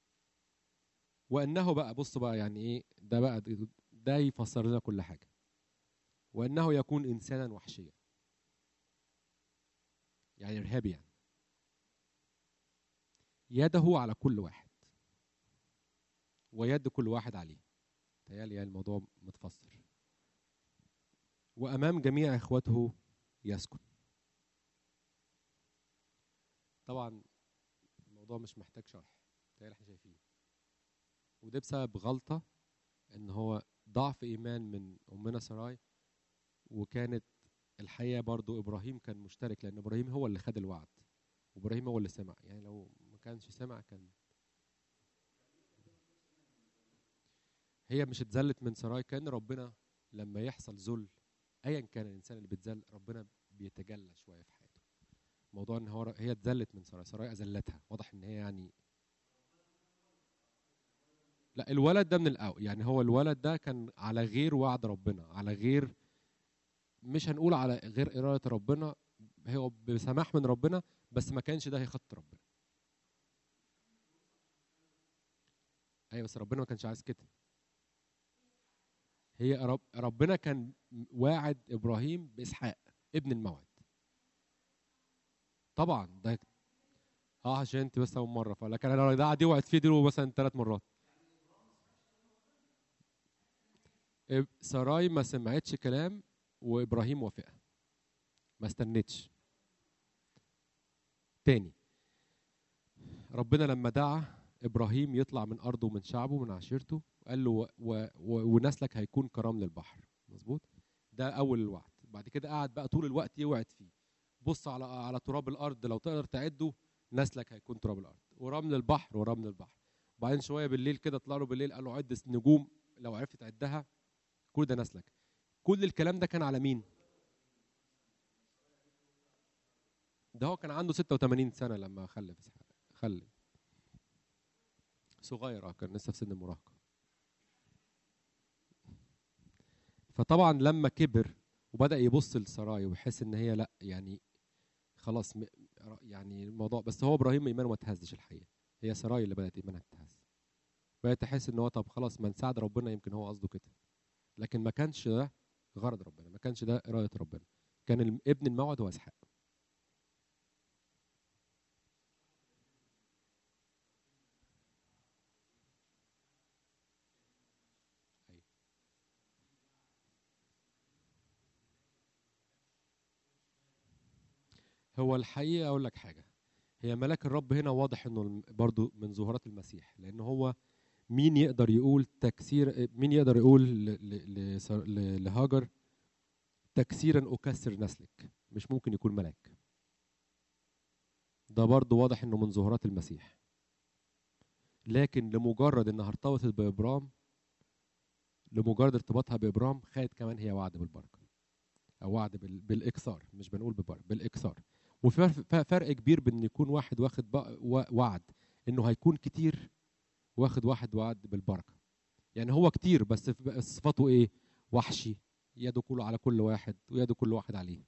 وانه بقى بص بقى يعني ايه ده بقى ده يفسر لنا كل حاجه وانه يكون انسانا وحشيا يعني ارهابي يعني يده على كل واحد ويد كل واحد عليه تهيألي يعني الموضوع متفسر وأمام جميع إخوته يسكن طبعا الموضوع مش محتاج شرح تهيألي احنا شايفين وده بسبب غلطة إن هو ضعف إيمان من أمنا سراي وكانت الحقيقة برضو إبراهيم كان مشترك لأن إبراهيم هو اللي خد الوعد وإبراهيم هو اللي سمع يعني لو ما كانش سمع كان هي مش اتذلت من سراي كان ربنا لما يحصل ذل ايا كان الانسان اللي بيتذل ربنا بيتجلى شويه في حياته موضوع ان هو هي اتذلت من سراي سراي اذلتها واضح ان هي يعني لا الولد ده من الاول يعني هو الولد ده كان على غير وعد ربنا على غير مش هنقول على غير اراده ربنا هو بسماح من ربنا بس ما كانش ده هي خط ربنا ايوه بس ربنا ما كانش عايز كده هي رب ربنا كان واعد ابراهيم باسحاق ابن الموعد طبعا ده اه عشان انت بس اول مره فلكن انا لو ده قعد يوعد فيه دي مثلا ثلاث مرات إب- سراي ما سمعتش كلام وابراهيم وافقها ما استنتش تاني ربنا لما دعا ابراهيم يطلع من ارضه ومن شعبه ومن عشيرته قال له و و و ونسلك هيكون كرام للبحر مظبوط ده اول الوعد بعد كده قعد بقى طول الوقت يوعد فيه بص على على تراب الارض لو تقدر تعده نسلك هيكون تراب الارض ورمل البحر ورمل البحر وبعدين شويه بالليل كده طلع له بالليل قال له عد نجوم لو عرفت تعدها كل ده نسلك كل الكلام ده كان على مين ده هو كان عنده 86 سنه لما خلف إسحاق. خلف صغير اه كان لسه في سن المراهقه فطبعا لما كبر وبدا يبص لسراي ويحس ان هي لا يعني خلاص م- يعني الموضوع بس هو ابراهيم ايمانه ما اتهزش الحقيقه هي سراي اللي بدات ايمانها تتهز بدات تحس ان هو طب خلاص ما نساعد ربنا يمكن هو قصده كده لكن ما كانش ده غرض ربنا ما كانش ده اراده ربنا كان الم- ابن الموعد هو اسحاق أيوة. هو الحقيقه اقول لك حاجه هي ملاك الرب هنا واضح انه الم- برضو من ظهورات المسيح لان هو مين يقدر يقول تكسير مين يقدر يقول ل- ل- لسر- ل- لهاجر تكسيرا اكسر نسلك مش ممكن يكون ملاك ده برضه واضح انه من ظهورات المسيح لكن لمجرد انها ارتبطت بابرام لمجرد ارتباطها بابرام خدت كمان هي وعد بالبركه او وعد بال- بالاكثار مش بنقول بالبركه بالاكثار وفي فرق- فرق كبير بين إن يكون واحد واخد بق- و- وعد انه هيكون كتير واخد واحد وعد بالبركه يعني هو كتير بس ف- بس صفاته ايه وحشي يده كله على كل واحد ويده كل واحد عليه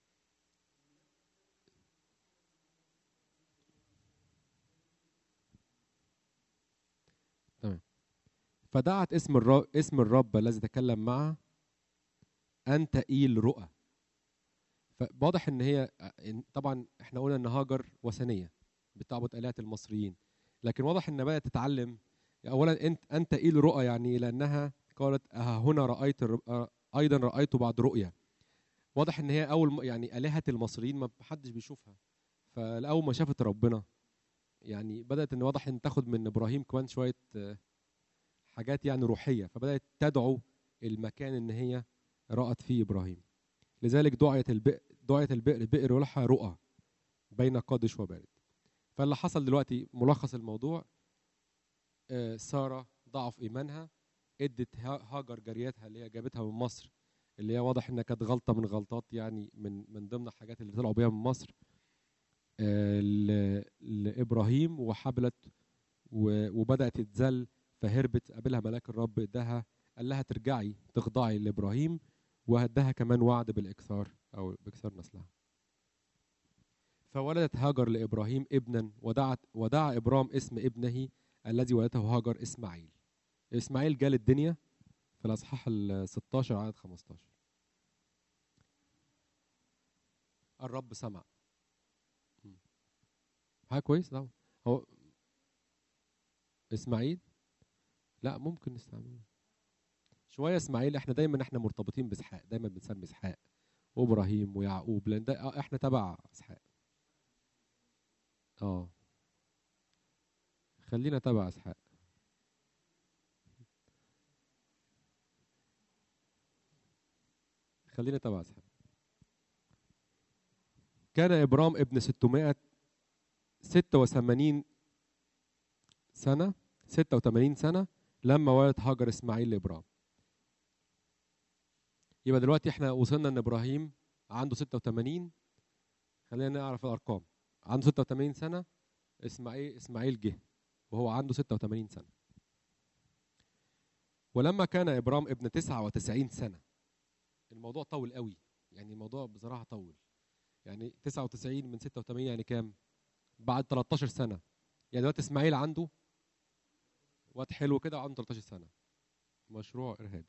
تمام فدعت اسم الرب اسم الرب الذي تكلم معه انت ايل رؤى فواضح ان هي إن- طبعا احنا قلنا ان هاجر وثنيه بتعبد الهه المصريين لكن واضح ان بدات تتعلم اولا انت انت ايل رؤى يعني إيه؟ لانها قالت ها هنا رايت الر- آه، ايضا رايت بعد رؤيا واضح ان هي اول م- يعني الهه المصريين ما حدش بيشوفها فاول ما شافت ربنا يعني بدات ان واضح ان تاخد من ابراهيم كمان شويه آه، حاجات يعني روحيه فبدات تدعو المكان ان هي رأت فيه ابراهيم لذلك دعيت البئر دعيت البئر بئر ولها رؤى بين قادش وبارد فاللي حصل دلوقتي ملخص الموضوع آه، ساره ضعف ايمانها ادت ها- هاجر جاريتها اللي هي جابتها من مصر اللي هي واضح انها كانت غلطه من غلطات يعني من من ضمن الحاجات اللي طلعوا بيها من مصر آه، ل- لابراهيم وحبلت و- وبدات تتذل فهربت قابلها ملاك الرب اداها قال لها ترجعي تخضعي لابراهيم وهدها كمان وعد بالاكثار او باكثار نسلها فولدت هاجر لابراهيم ابنا ودعت ودعا ابرام اسم ابنه الذي ولدته هاجر اسماعيل اسماعيل جال الدنيا في الاصحاح ال 16 عدد 15 الرب سمع مم. حاجه كويس طبعا هو اسماعيل لا ممكن نستعمله شويه اسماعيل احنا دايما احنا مرتبطين باسحاق دايما بنسمي اسحاق وابراهيم ويعقوب لان ده آه، احنا تبع اسحاق اه خلينا تبع اسحاق خلينا تبع اسحاق كان ابرام ابن 686 سنه 86 سنه لما ولد هاجر اسماعيل لابرام يبقى دلوقتي احنا وصلنا ان ابراهيم عنده 86 خلينا نعرف الارقام عنده 86 سنه اسماعيل اسماعيل جه وهو عنده 86 سنه ولما كان ابرام ابن 99 سنه الموضوع طول قوي يعني الموضوع بصراحه طول يعني 99 من 86 يعني كام بعد 13 سنه يعني دلوقتي اسماعيل عنده وقت حلو كده وعنده 13 سنه مشروع ارهابي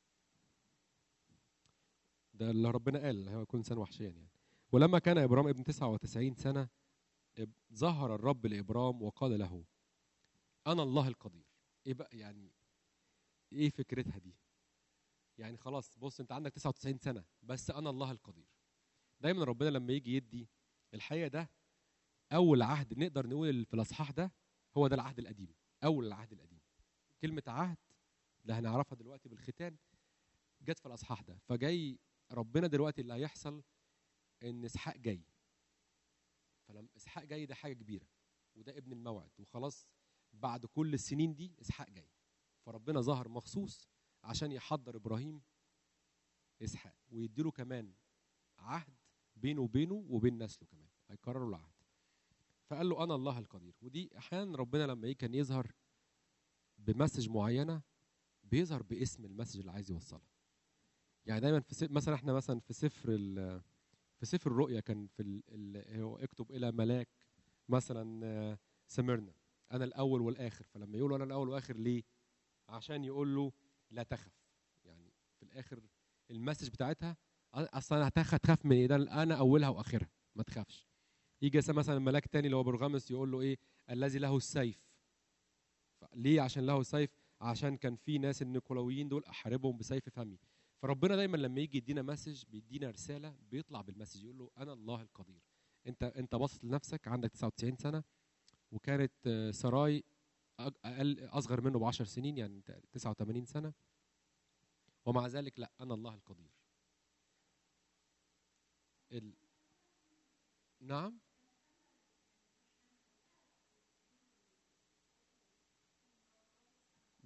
ده اللي ربنا قال اللي هو يكون انسان وحشيا يعني ولما كان ابرام ابن 99 سنه اب- ظهر الرب لابرام وقال له انا الله القدير ايه بقى يعني ايه فكرتها دي يعني خلاص بص انت عندك 99 سنه بس انا الله القدير دايما ربنا لما يجي يدي الحقيقه ده اول عهد نقدر نقول في الاصحاح ده هو ده العهد القديم اول العهد القديم كلمه عهد اللي هنعرفها دلوقتي بالختان جت في الاصحاح ده فجاي ربنا دلوقتي اللي هيحصل ان اسحاق جاي فلما اسحاق جاي ده حاجه كبيره وده ابن الموعد وخلاص بعد كل السنين دي اسحاق جاي فربنا ظهر مخصوص عشان يحضر ابراهيم اسحاق ويديله كمان عهد بينه وبينه وبين نسله كمان هيكرروا العهد فقال له انا الله القدير ودي احيانا ربنا لما يجي كان يظهر بمسج معينه بيظهر باسم المسج اللي عايز يوصلها يعني دايما في س- مثلا احنا مثلا في سفر ال- في سفر الرؤيا كان في ال- ال- هو اكتب الى ملاك مثلا آه، سمرنا انا الاول والاخر فلما يقولوا انا الاول والاخر ليه عشان يقول له لا تخف يعني في الاخر المسج بتاعتها أنا- اصلا انا هتخ- هتخاف من ايه ده انا اولها واخرها ما تخافش يجي مثلا ملاك تاني اللي هو برغمس يقول له ايه الذي له السيف ف- ليه عشان له السيف عشان كان في ناس النيكولاويين دول احاربهم بسيف فمي فربنا دايما لما يجي يدينا مسج بيدينا رساله بيطلع بالمسج يقول له انا الله القدير انت انت باصص لنفسك عندك 99 سنه وكانت آه، سراي أج- اقل اصغر منه ب 10 سنين يعني انت 89 سنه ومع ذلك لا انا الله القدير ال... نعم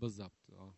بالظبط اه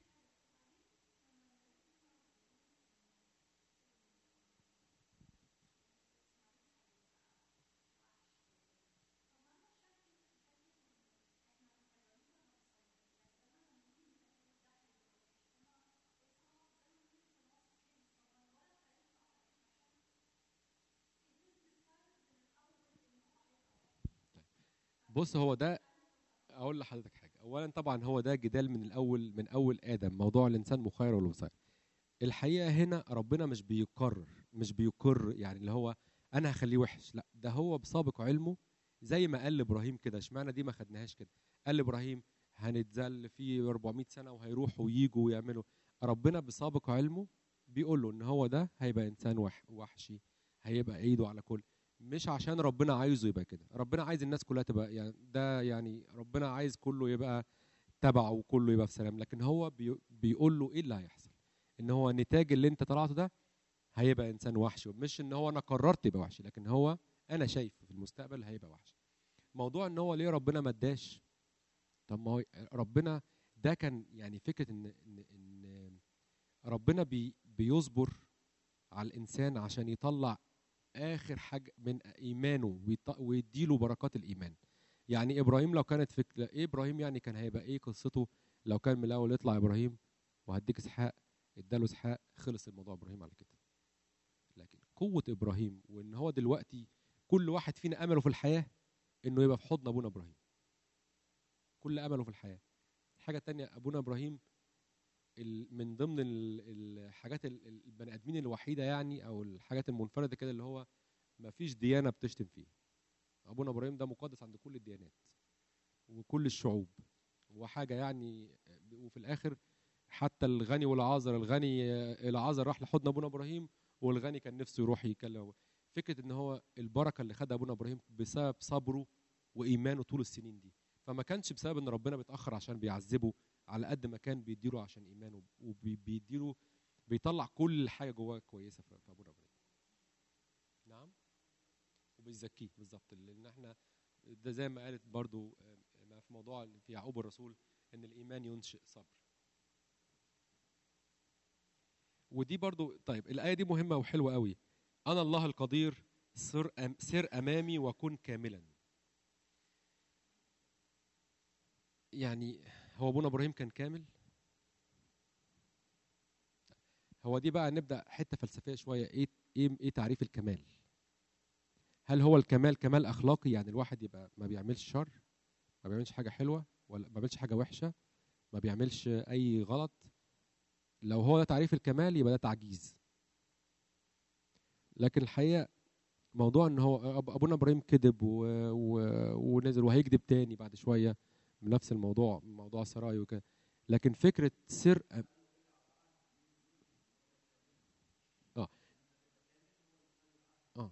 بص هو ده اقول لحضرتك حاجه اولا طبعا هو ده جدال من الاول من اول ادم موضوع الانسان مخير ولا مسير الحقيقه هنا ربنا مش بيقرر مش بيقر يعني اللي هو انا هخليه وحش لا ده هو بسابق علمه زي ما قال لابراهيم كده اشمعنى دي ما خدناهاش كده قال لابراهيم هنتذل في 400 سنه وهيروحوا ويجوا ويعملوا ربنا بسابق علمه بيقول له ان هو ده هيبقى انسان وح وحشي هيبقى ايده على كل مش عشان ربنا عايزه يبقى كده ربنا عايز الناس كلها تبقى يعني ده يعني ربنا عايز كله يبقى تبعه وكله يبقى في سلام لكن هو بي بيقول له ايه اللي هيحصل ان هو النتاج اللي انت طلعته ده هيبقى انسان وحش مش ان هو انا قررت يبقى وحش لكن هو انا شايف في المستقبل هيبقى وحش موضوع ان هو ليه ربنا ما اداش طب ما هو ربنا ده كان يعني فكره ان ان, إن ربنا بي بيصبر على الانسان عشان يطلع اخر حاجه من ايمانه ويط- ويديله بركات الايمان يعني ابراهيم لو كانت فكره ايه ابراهيم يعني كان هيبقى ايه قصته لو كان من الاول يطلع ابراهيم وهديك اسحاق اداله اسحاق خلص الموضوع ابراهيم على كده لكن قوه ابراهيم وان هو دلوقتي كل واحد فينا امله في الحياه انه يبقى في حضن ابونا ابراهيم كل امله في الحياه الحاجه التانية ابونا ابراهيم ال- من ضمن ال- الحاجات ال- ال- البني ادمين الوحيده يعني او الحاجات المنفرده كده اللي هو ما فيش ديانه بتشتم فيه ابونا ابراهيم ده مقدس عند كل الديانات وكل الشعوب وحاجه يعني وفي الاخر حتى الغني والعازر الغني العازر راح لحضن ابونا ابراهيم والغني كان نفسه يروح يكلم فكره ان هو البركه اللي خدها ابونا ابراهيم بسبب صبره وايمانه طول السنين دي فما كانش بسبب ان ربنا بيتاخر عشان بيعذبه على قد ما كان بيديله عشان ايمانه وبيديله بيطلع كل حاجه جواه كويسه في في ابونا ابراهيم نعم وبيزكيه بالظبط لان احنا ده زي ما قالت برضو آه، ما في موضوع في يعقوب الرسول ان الايمان ينشئ صبر ودي برضو طيب الايه دي مهمه وحلوه قوي انا الله القدير سر أم سر امامي وكن كاملا يعني هو ابونا ابراهيم كان كامل هو دي بقى نبدا حته فلسفيه شويه ايه ايه ايه تعريف الكمال هل هو الكمال كمال اخلاقي يعني الواحد يبقى ما بيعملش شر ما بيعملش حاجه حلوه ولا ما بيعملش حاجه وحشه ما بيعملش اي غلط لو هو ده تعريف الكمال يبقى ده تعجيز لكن الحقيقه موضوع ان هو أب- ابونا ابراهيم كذب و... و... ونزل وهيكذب تاني بعد شويه من نفس الموضوع موضوع سراي وكده لكن فكره سر اه اه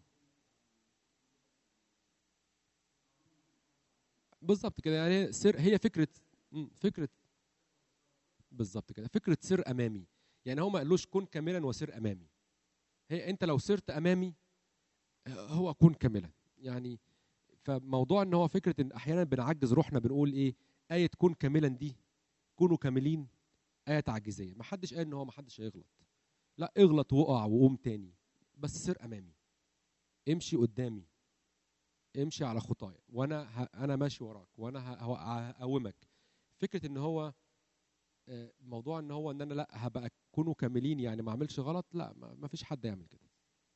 بالظبط كده يعني سر هي فكره مم، فكره بالظبط كده فكره سر امامي يعني هو ما قالوش كن كاملا وسر امامي هي انت لو سرت امامي آه، هو كن كاملا يعني فموضوع ان هو فكره ان احيانا بنعجز روحنا بنقول ايه ايه كن كاملا دي كونوا كاملين ايه تعجيزيه ما حدش قال ان هو ما حدش هيغلط لا اغلط وقع وقوم تاني بس سر امامي امشي قدامي امشي على خطايا وانا ه... انا ماشي وراك وانا ه- ه- هقومك فكره ان هو آه، موضوع ان هو ان انا لا هبقى كونوا كاملين يعني ما اعملش غلط لا ما ما فيش حد يعمل كده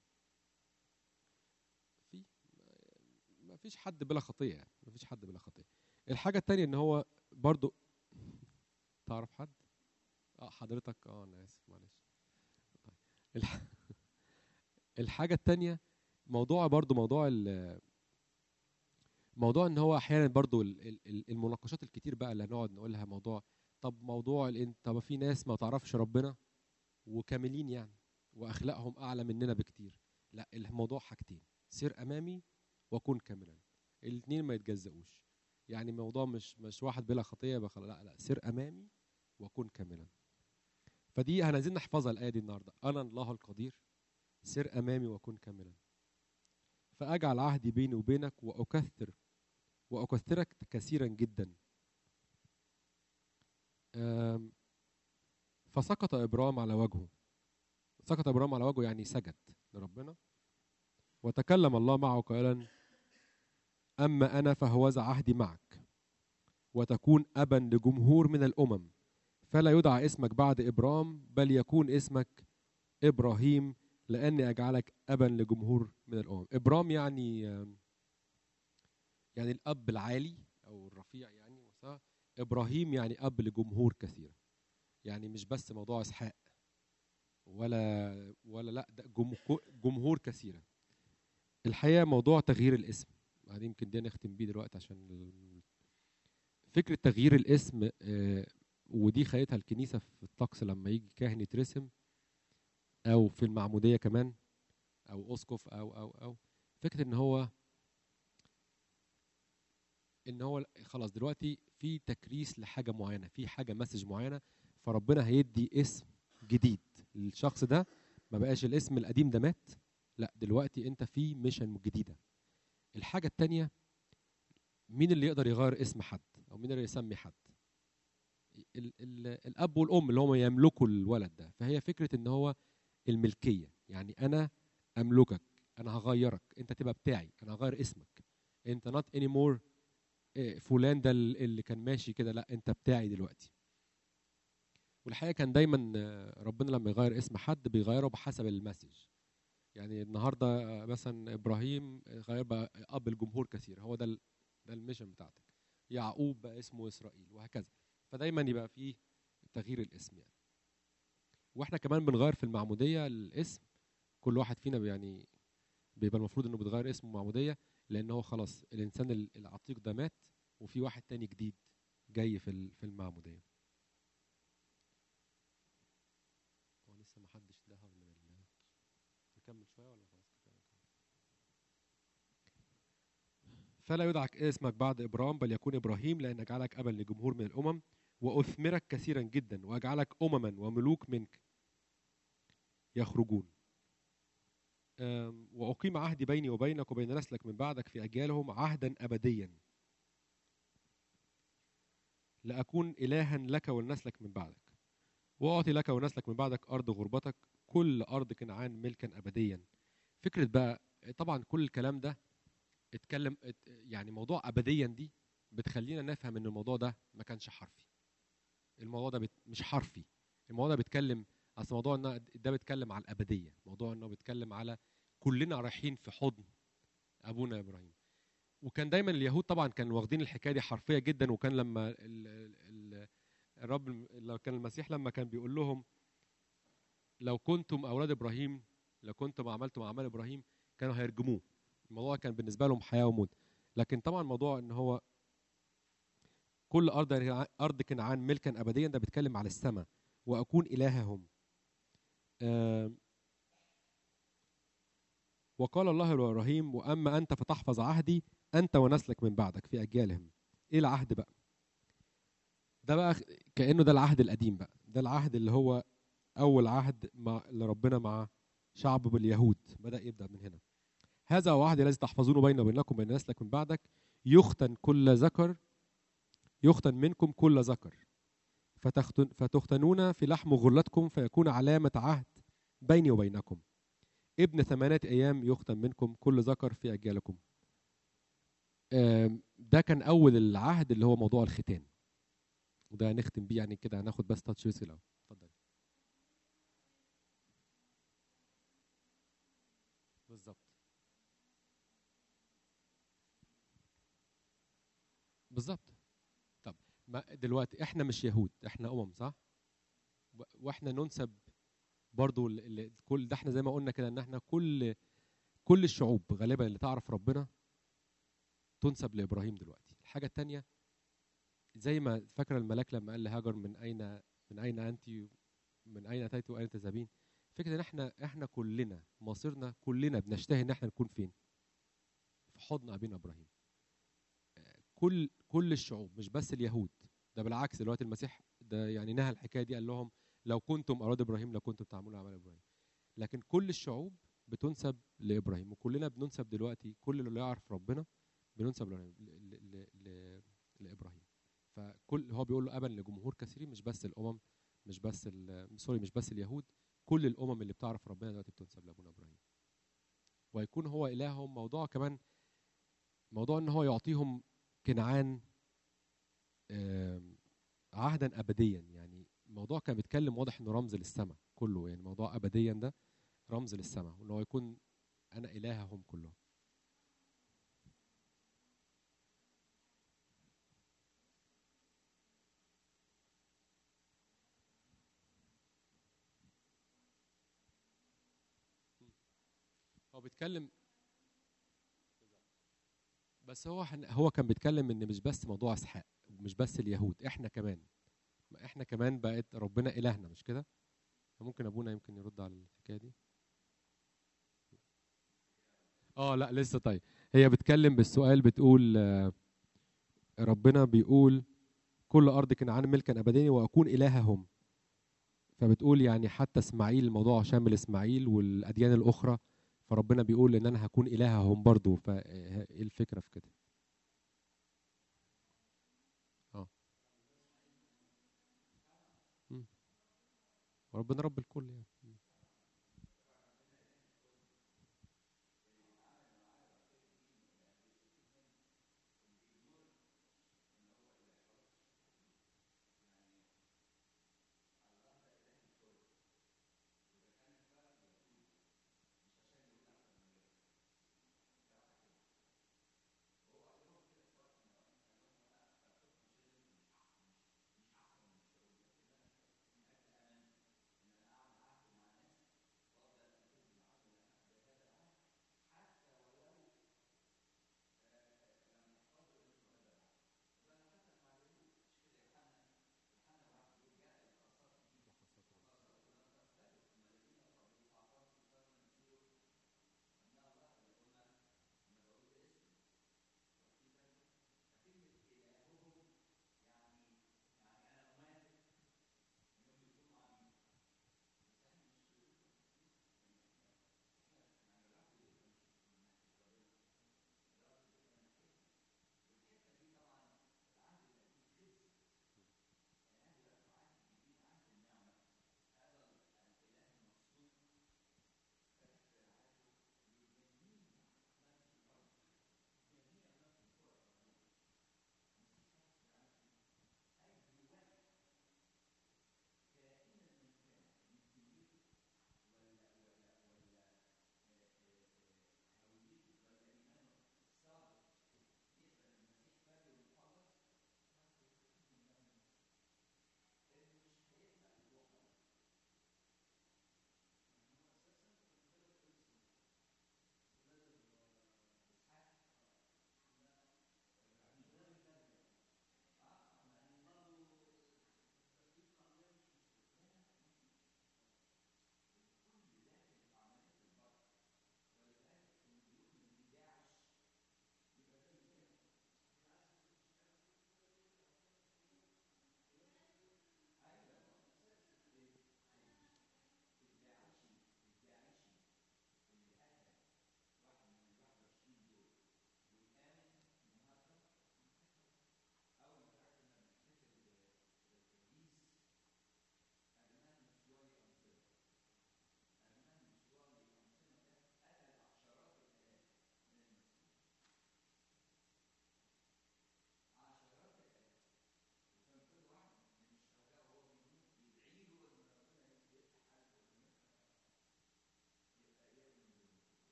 في ما فيش حد بلا خطيه يعني ما فيش حد بلا خطيه الحاجه التانية ان هو برضو تعرف حد اه حضرتك اه انا اسف معلش طيب. الح... الحاجه التانية موضوع برضو موضوع ال موضوع ان هو احيانا برضو ال- ال- ال- المناقشات الكتير بقى اللي هنقعد نقولها موضوع طب موضوع ال- طب في ناس ما تعرفش ربنا وكاملين يعني واخلاقهم اعلى مننا بكتير لا الموضوع حاجتين سير امامي وكن كاملا الاثنين ما يتجزئوش يعني موضوع مش مش واحد بلا خطيه بخل... لا لا سير امامي وكن كاملا فدي هنزل نحفظها الايه دي النهارده انا الله القدير سر امامي وكن كاملا فاجعل عهدي بيني وبينك واكثر واكثرك كثيرا جدا آم، فسقط ابرام على وجهه سقط ابرام على وجهه يعني سجد لربنا وتكلم الله معه قائلا اما انا فهوذا عهدي معك وتكون ابا لجمهور من الامم فلا يدعى اسمك بعد ابرام بل يكون اسمك ابراهيم لاني اجعلك ابا لجمهور من الامم ابرام يعني آم، يعني الاب العالي او الرفيع يعني صح؟ ابراهيم يعني اب لجمهور كثيره يعني مش بس موضوع اسحاق ولا ولا لا ده جمهور, جمهور كثيره الحقيقه موضوع تغيير الاسم يعني يمكن دي نختم بيه دلوقتي عشان ال- فكره تغيير الاسم آه، ودي خدتها الكنيسه في الطقس لما يجي كاهن يترسم او في المعموديه كمان او اسقف او او او فكره ان هو ان هو خلاص دلوقتي في تكريس لحاجه معينه في حاجه مسج معينه فربنا هيدي اسم جديد للشخص ده ما بقاش الاسم القديم ده مات لا دلوقتي انت في ميشن جديده الحاجه التانية مين اللي يقدر يغير اسم حد او مين اللي يسمي حد ال ال الاب والام اللي هم يملكوا الولد ده فهي فكره ان هو الملكيه يعني انا املكك انا هغيرك انت تبقى بتاعي انا هغير اسمك انت not anymore إيه، فلان ده ال- اللي كان ماشي كده لا انت بتاعي دلوقتي والحقيقه كان دايما آه، ربنا لما يغير اسم حد بيغيره بحسب المسج يعني النهارده آه، مثلا ابراهيم غير بقى اب الجمهور كثير هو ده ال- ده الميشن بتاعتك يعقوب بقى اسمه اسرائيل وهكذا فدايما يبقى فيه تغيير الاسم يعني واحنا كمان بنغير في المعموديه الاسم كل واحد فينا يعني بيبقى المفروض انه بيتغير اسمه معموديه لان هو خلاص الانسان ال- العتيق ده مات وفي واحد تاني جديد جاي في ال- في المعموديه هو لسه ما حدش ظهر من ال نكمل شويه ولا خلاص كفاية كده؟ فلا يدعك اسمك بعد ابرام بل يكون ابراهيم لان اجعلك ابا لجمهور من الامم واثمرك كثيرا جدا واجعلك امما وملوك منك يخرجون أم، واقيم عهدي بيني وبينك وبين نسلك من بعدك في اجيالهم عهدا ابديا لاكون الها لك ولنسلك من بعدك واعطي لك ونسلك من بعدك ارض غربتك كل ارض كنعان ملكا ابديا فكره بقى طبعا كل الكلام ده اتكلم ات- يعني موضوع ابديا دي بتخلينا نفهم ان الموضوع ده ما كانش حرفي الموضوع ده بت... مش حرفي الموضوع ده بيتكلم اصل موضوع ان ده بيتكلم على الابديه موضوع انه بيتكلم على كلنا رايحين في حضن ابونا ابراهيم وكان دايما اليهود طبعا كانوا واخدين الحكايه دي حرفيه جدا وكان لما ال... ال... الرب لو كان المسيح لما كان بيقول لهم لو كنتم اولاد ابراهيم لو كنتم عملتم اعمال ابراهيم كانوا هيرجموه الموضوع كان بالنسبه لهم حياه وموت لكن طبعا موضوع ان هو كل ارض ارض كنعان ملكا ابديا ده بيتكلم على السماء واكون الههم آم، وقال الله لابراهيم واما انت فتحفظ عهدي انت ونسلك من بعدك في اجيالهم ايه العهد بقى ده بقى كانه ده العهد القديم بقى ده العهد اللي هو اول عهد مع لربنا مع شعبه اليهود بدا يبدا من هنا هذا هو العهد الذي تحفظونه بيني وبينكم بين نسلك من بعدك يختن كل ذكر يختن منكم كل ذكر فتختن فتختنون في لحم غرلتكم فيكون علامة عهد بيني وبينكم ابن ثمانية أيام يختن منكم كل ذكر في أجيالكم آم، ده كان أول العهد اللي هو موضوع الختان وده هنختم بيه يعني كده هناخد بس تاتش بيس الأول اتفضل بالظبط بالظبط طب ما دلوقتي احنا مش يهود احنا امم صح و- واحنا ننسب برضو ال- ال- كل ده احنا زي ما قلنا كده ان احنا كل كل الشعوب غالبا اللي تعرف ربنا تنسب لابراهيم دلوقتي الحاجه الثانيه زي ما فاكره الملاك لما قال لهاجر من اين من اين انت من اين اتيت واين تذهبين فكره ان احنا احنا كلنا مصيرنا كلنا بنشتهي ان احنا نكون فين في حضن ابينا ابراهيم كل كل الشعوب مش بس اليهود ده بالعكس دلوقتي المسيح ده يعني نهى الحكايه دي قال لهم لو كنتم اولاد ابراهيم لكنتم تعملون اعمال ابراهيم لكن كل الشعوب بتنسب لابراهيم وكلنا بننسب دلوقتي كل اللي يعرف ربنا بننسب لإبراهيم- ل- ل- ل- لابراهيم فكل هو بيقول له ابا لجمهور كثيرين مش بس الامم مش بس ال- سوري مش بس اليهود كل الامم اللي بتعرف ربنا دلوقتي بتنسب لابونا ابراهيم ويكون هو الههم موضوع كمان موضوع ان هو يعطيهم كنعان آم، عهدا ابديا يعني الموضوع كان بيتكلم واضح انه رمز للسماء كله يعني موضوع ابديا ده رمز للسماء وان هو يكون انا الههم كلهم هو بيتكلم بس هو حن- هو كان بيتكلم ان مش بس موضوع اسحاق مش بس اليهود احنا كمان ما احنا كمان بقت ربنا الهنا مش كده ممكن ابونا يمكن يرد على الحكايه دي اه لا لسه طيب هي بتكلم بالسؤال بتقول آه، ربنا بيقول كل ارض كنعان ملكا ابديا واكون الههم فبتقول يعني حتى اسماعيل الموضوع شامل اسماعيل والاديان الاخرى فربنا بيقول ان انا هكون الههم برضو فايه الفكره في كده اه مم. وربنا رب الكل يعني مم.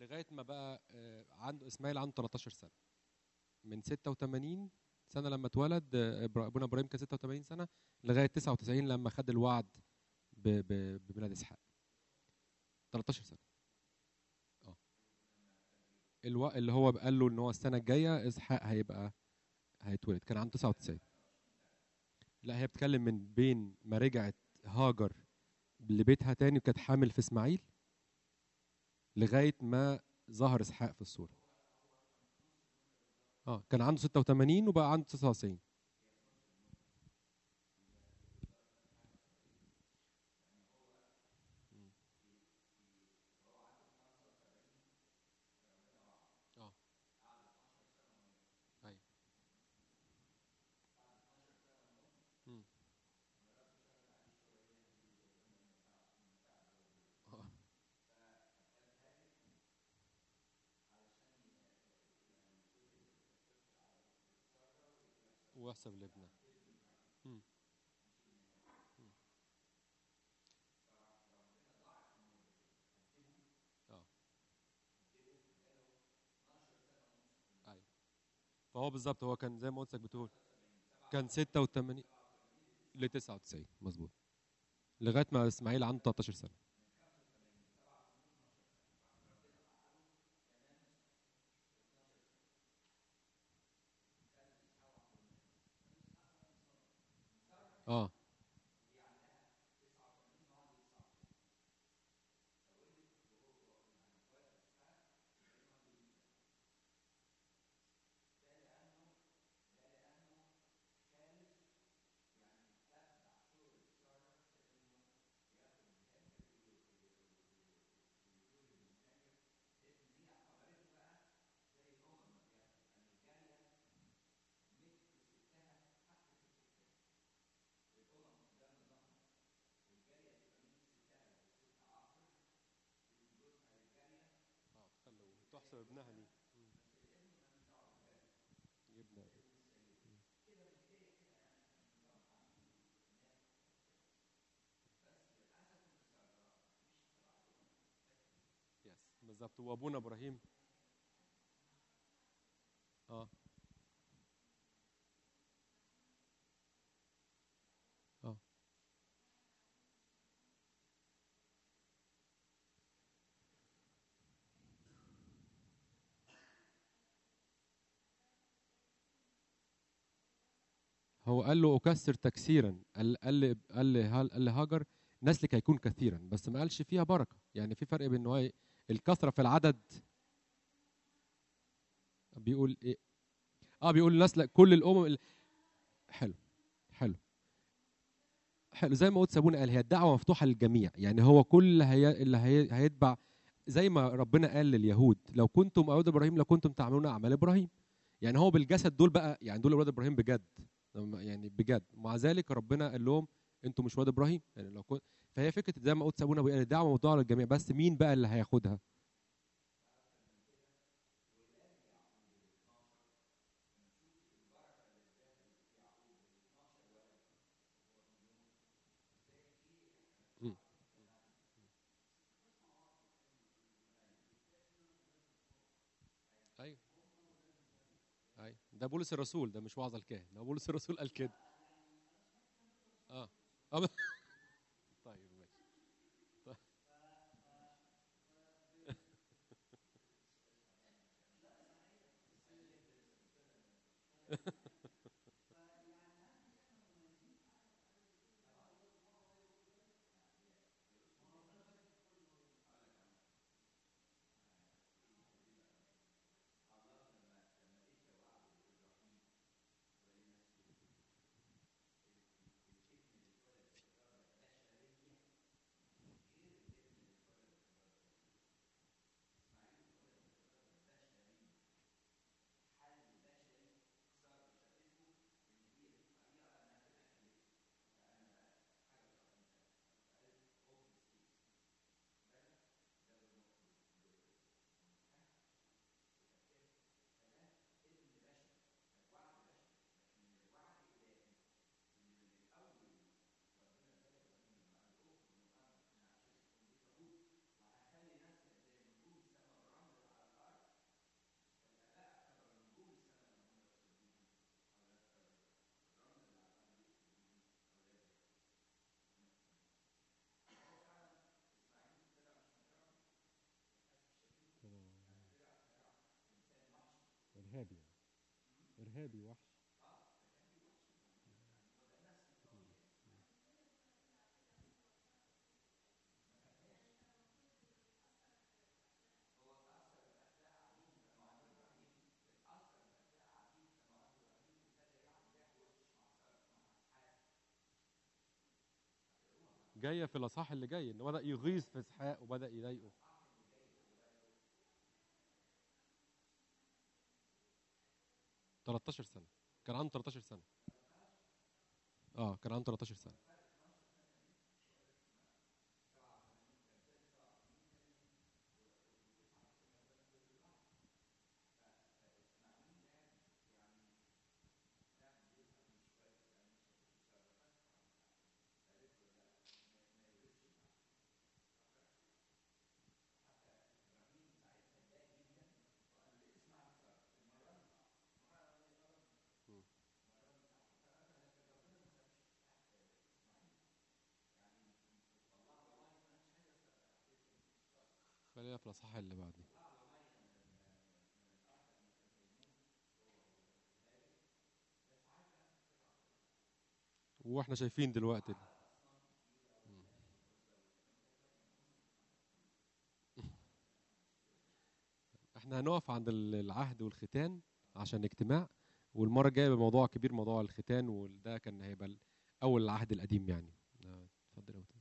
لغايه ما بقى آه، عنده اسماعيل عنده 13 سنه من 86 سنه لما اتولد آه، إبرا- ابونا ابراهيم كان 86 سنه لغايه 99 لما خد الوعد ب- ب- بميلاد اسحاق 13 سنه اه الو... اللي هو قال له ان هو السنه الجايه اسحاق هيبقى هيتولد كان عنده 99 لا هي بتتكلم من بين ما رجعت هاجر لبيتها تاني وكانت حامل في اسماعيل لغايه ما ظهر اسحاق في الصوره اه كان عنده 86 وبقى عنده 99 اه ايوه مم. آه. واحسب لابنه مم. مم. اه ايوه فهو بالظبط هو كان زي ما قلت لك بتقول كان 86 ل 99 مظبوط لغايه ما اسماعيل عنده 13 سنه اه تحسب ابنها ليه ابنها يس بالظبط وابونا ابراهيم اه اه هو قال له اكسر تكسيرا قال قال لي قال لي هال- قال لي هاجر نسلك هيكون كثيرا بس ما قالش فيها بركه يعني في فرق بين إن هو الكثره في العدد بيقول ايه اه بيقول نسلك كل الامم ال- حلو حلو حلو زي ما قلت سابونا قال هي الدعوه مفتوحه للجميع يعني هو كل هي اللي هي هيتبع زي ما ربنا قال لليهود لو كنتم اولاد ابراهيم لكنتم تعملون اعمال ابراهيم يعني هو بالجسد دول بقى يعني دول اولاد ابراهيم بجد لما- يعني بجد مع ذلك ربنا قال لهم انتم مش ولاد ابراهيم يعني لو كنت فهي فكره زي ما قلت سابونا بيقول الدعوه مفتوحه للجميع بس مين بقى اللي هياخدها مم. ايوه ايوه ده بولس الرسول ده مش وعظ الكاهن ده بولس الرسول قال كده اه اه ب- طيب ماشي طيب. ارهابي يعني. ارهابي وحش جايه في الاصحاح اللي جاي انه بدا يغيظ في اسحاق وبدا يضايقه تلتاشر سنة كان عنده 13 سنة اه كان عنده 13 سنة خلينا في الاصحاح اللي بعديه واحنا شايفين دلوقتي احنا هنقف عند ال- العهد والختان عشان اجتماع والمره الجايه بموضوع كبير موضوع الختان وده كان هيبقى اول العهد القديم يعني آه، اتفضل يا أبو.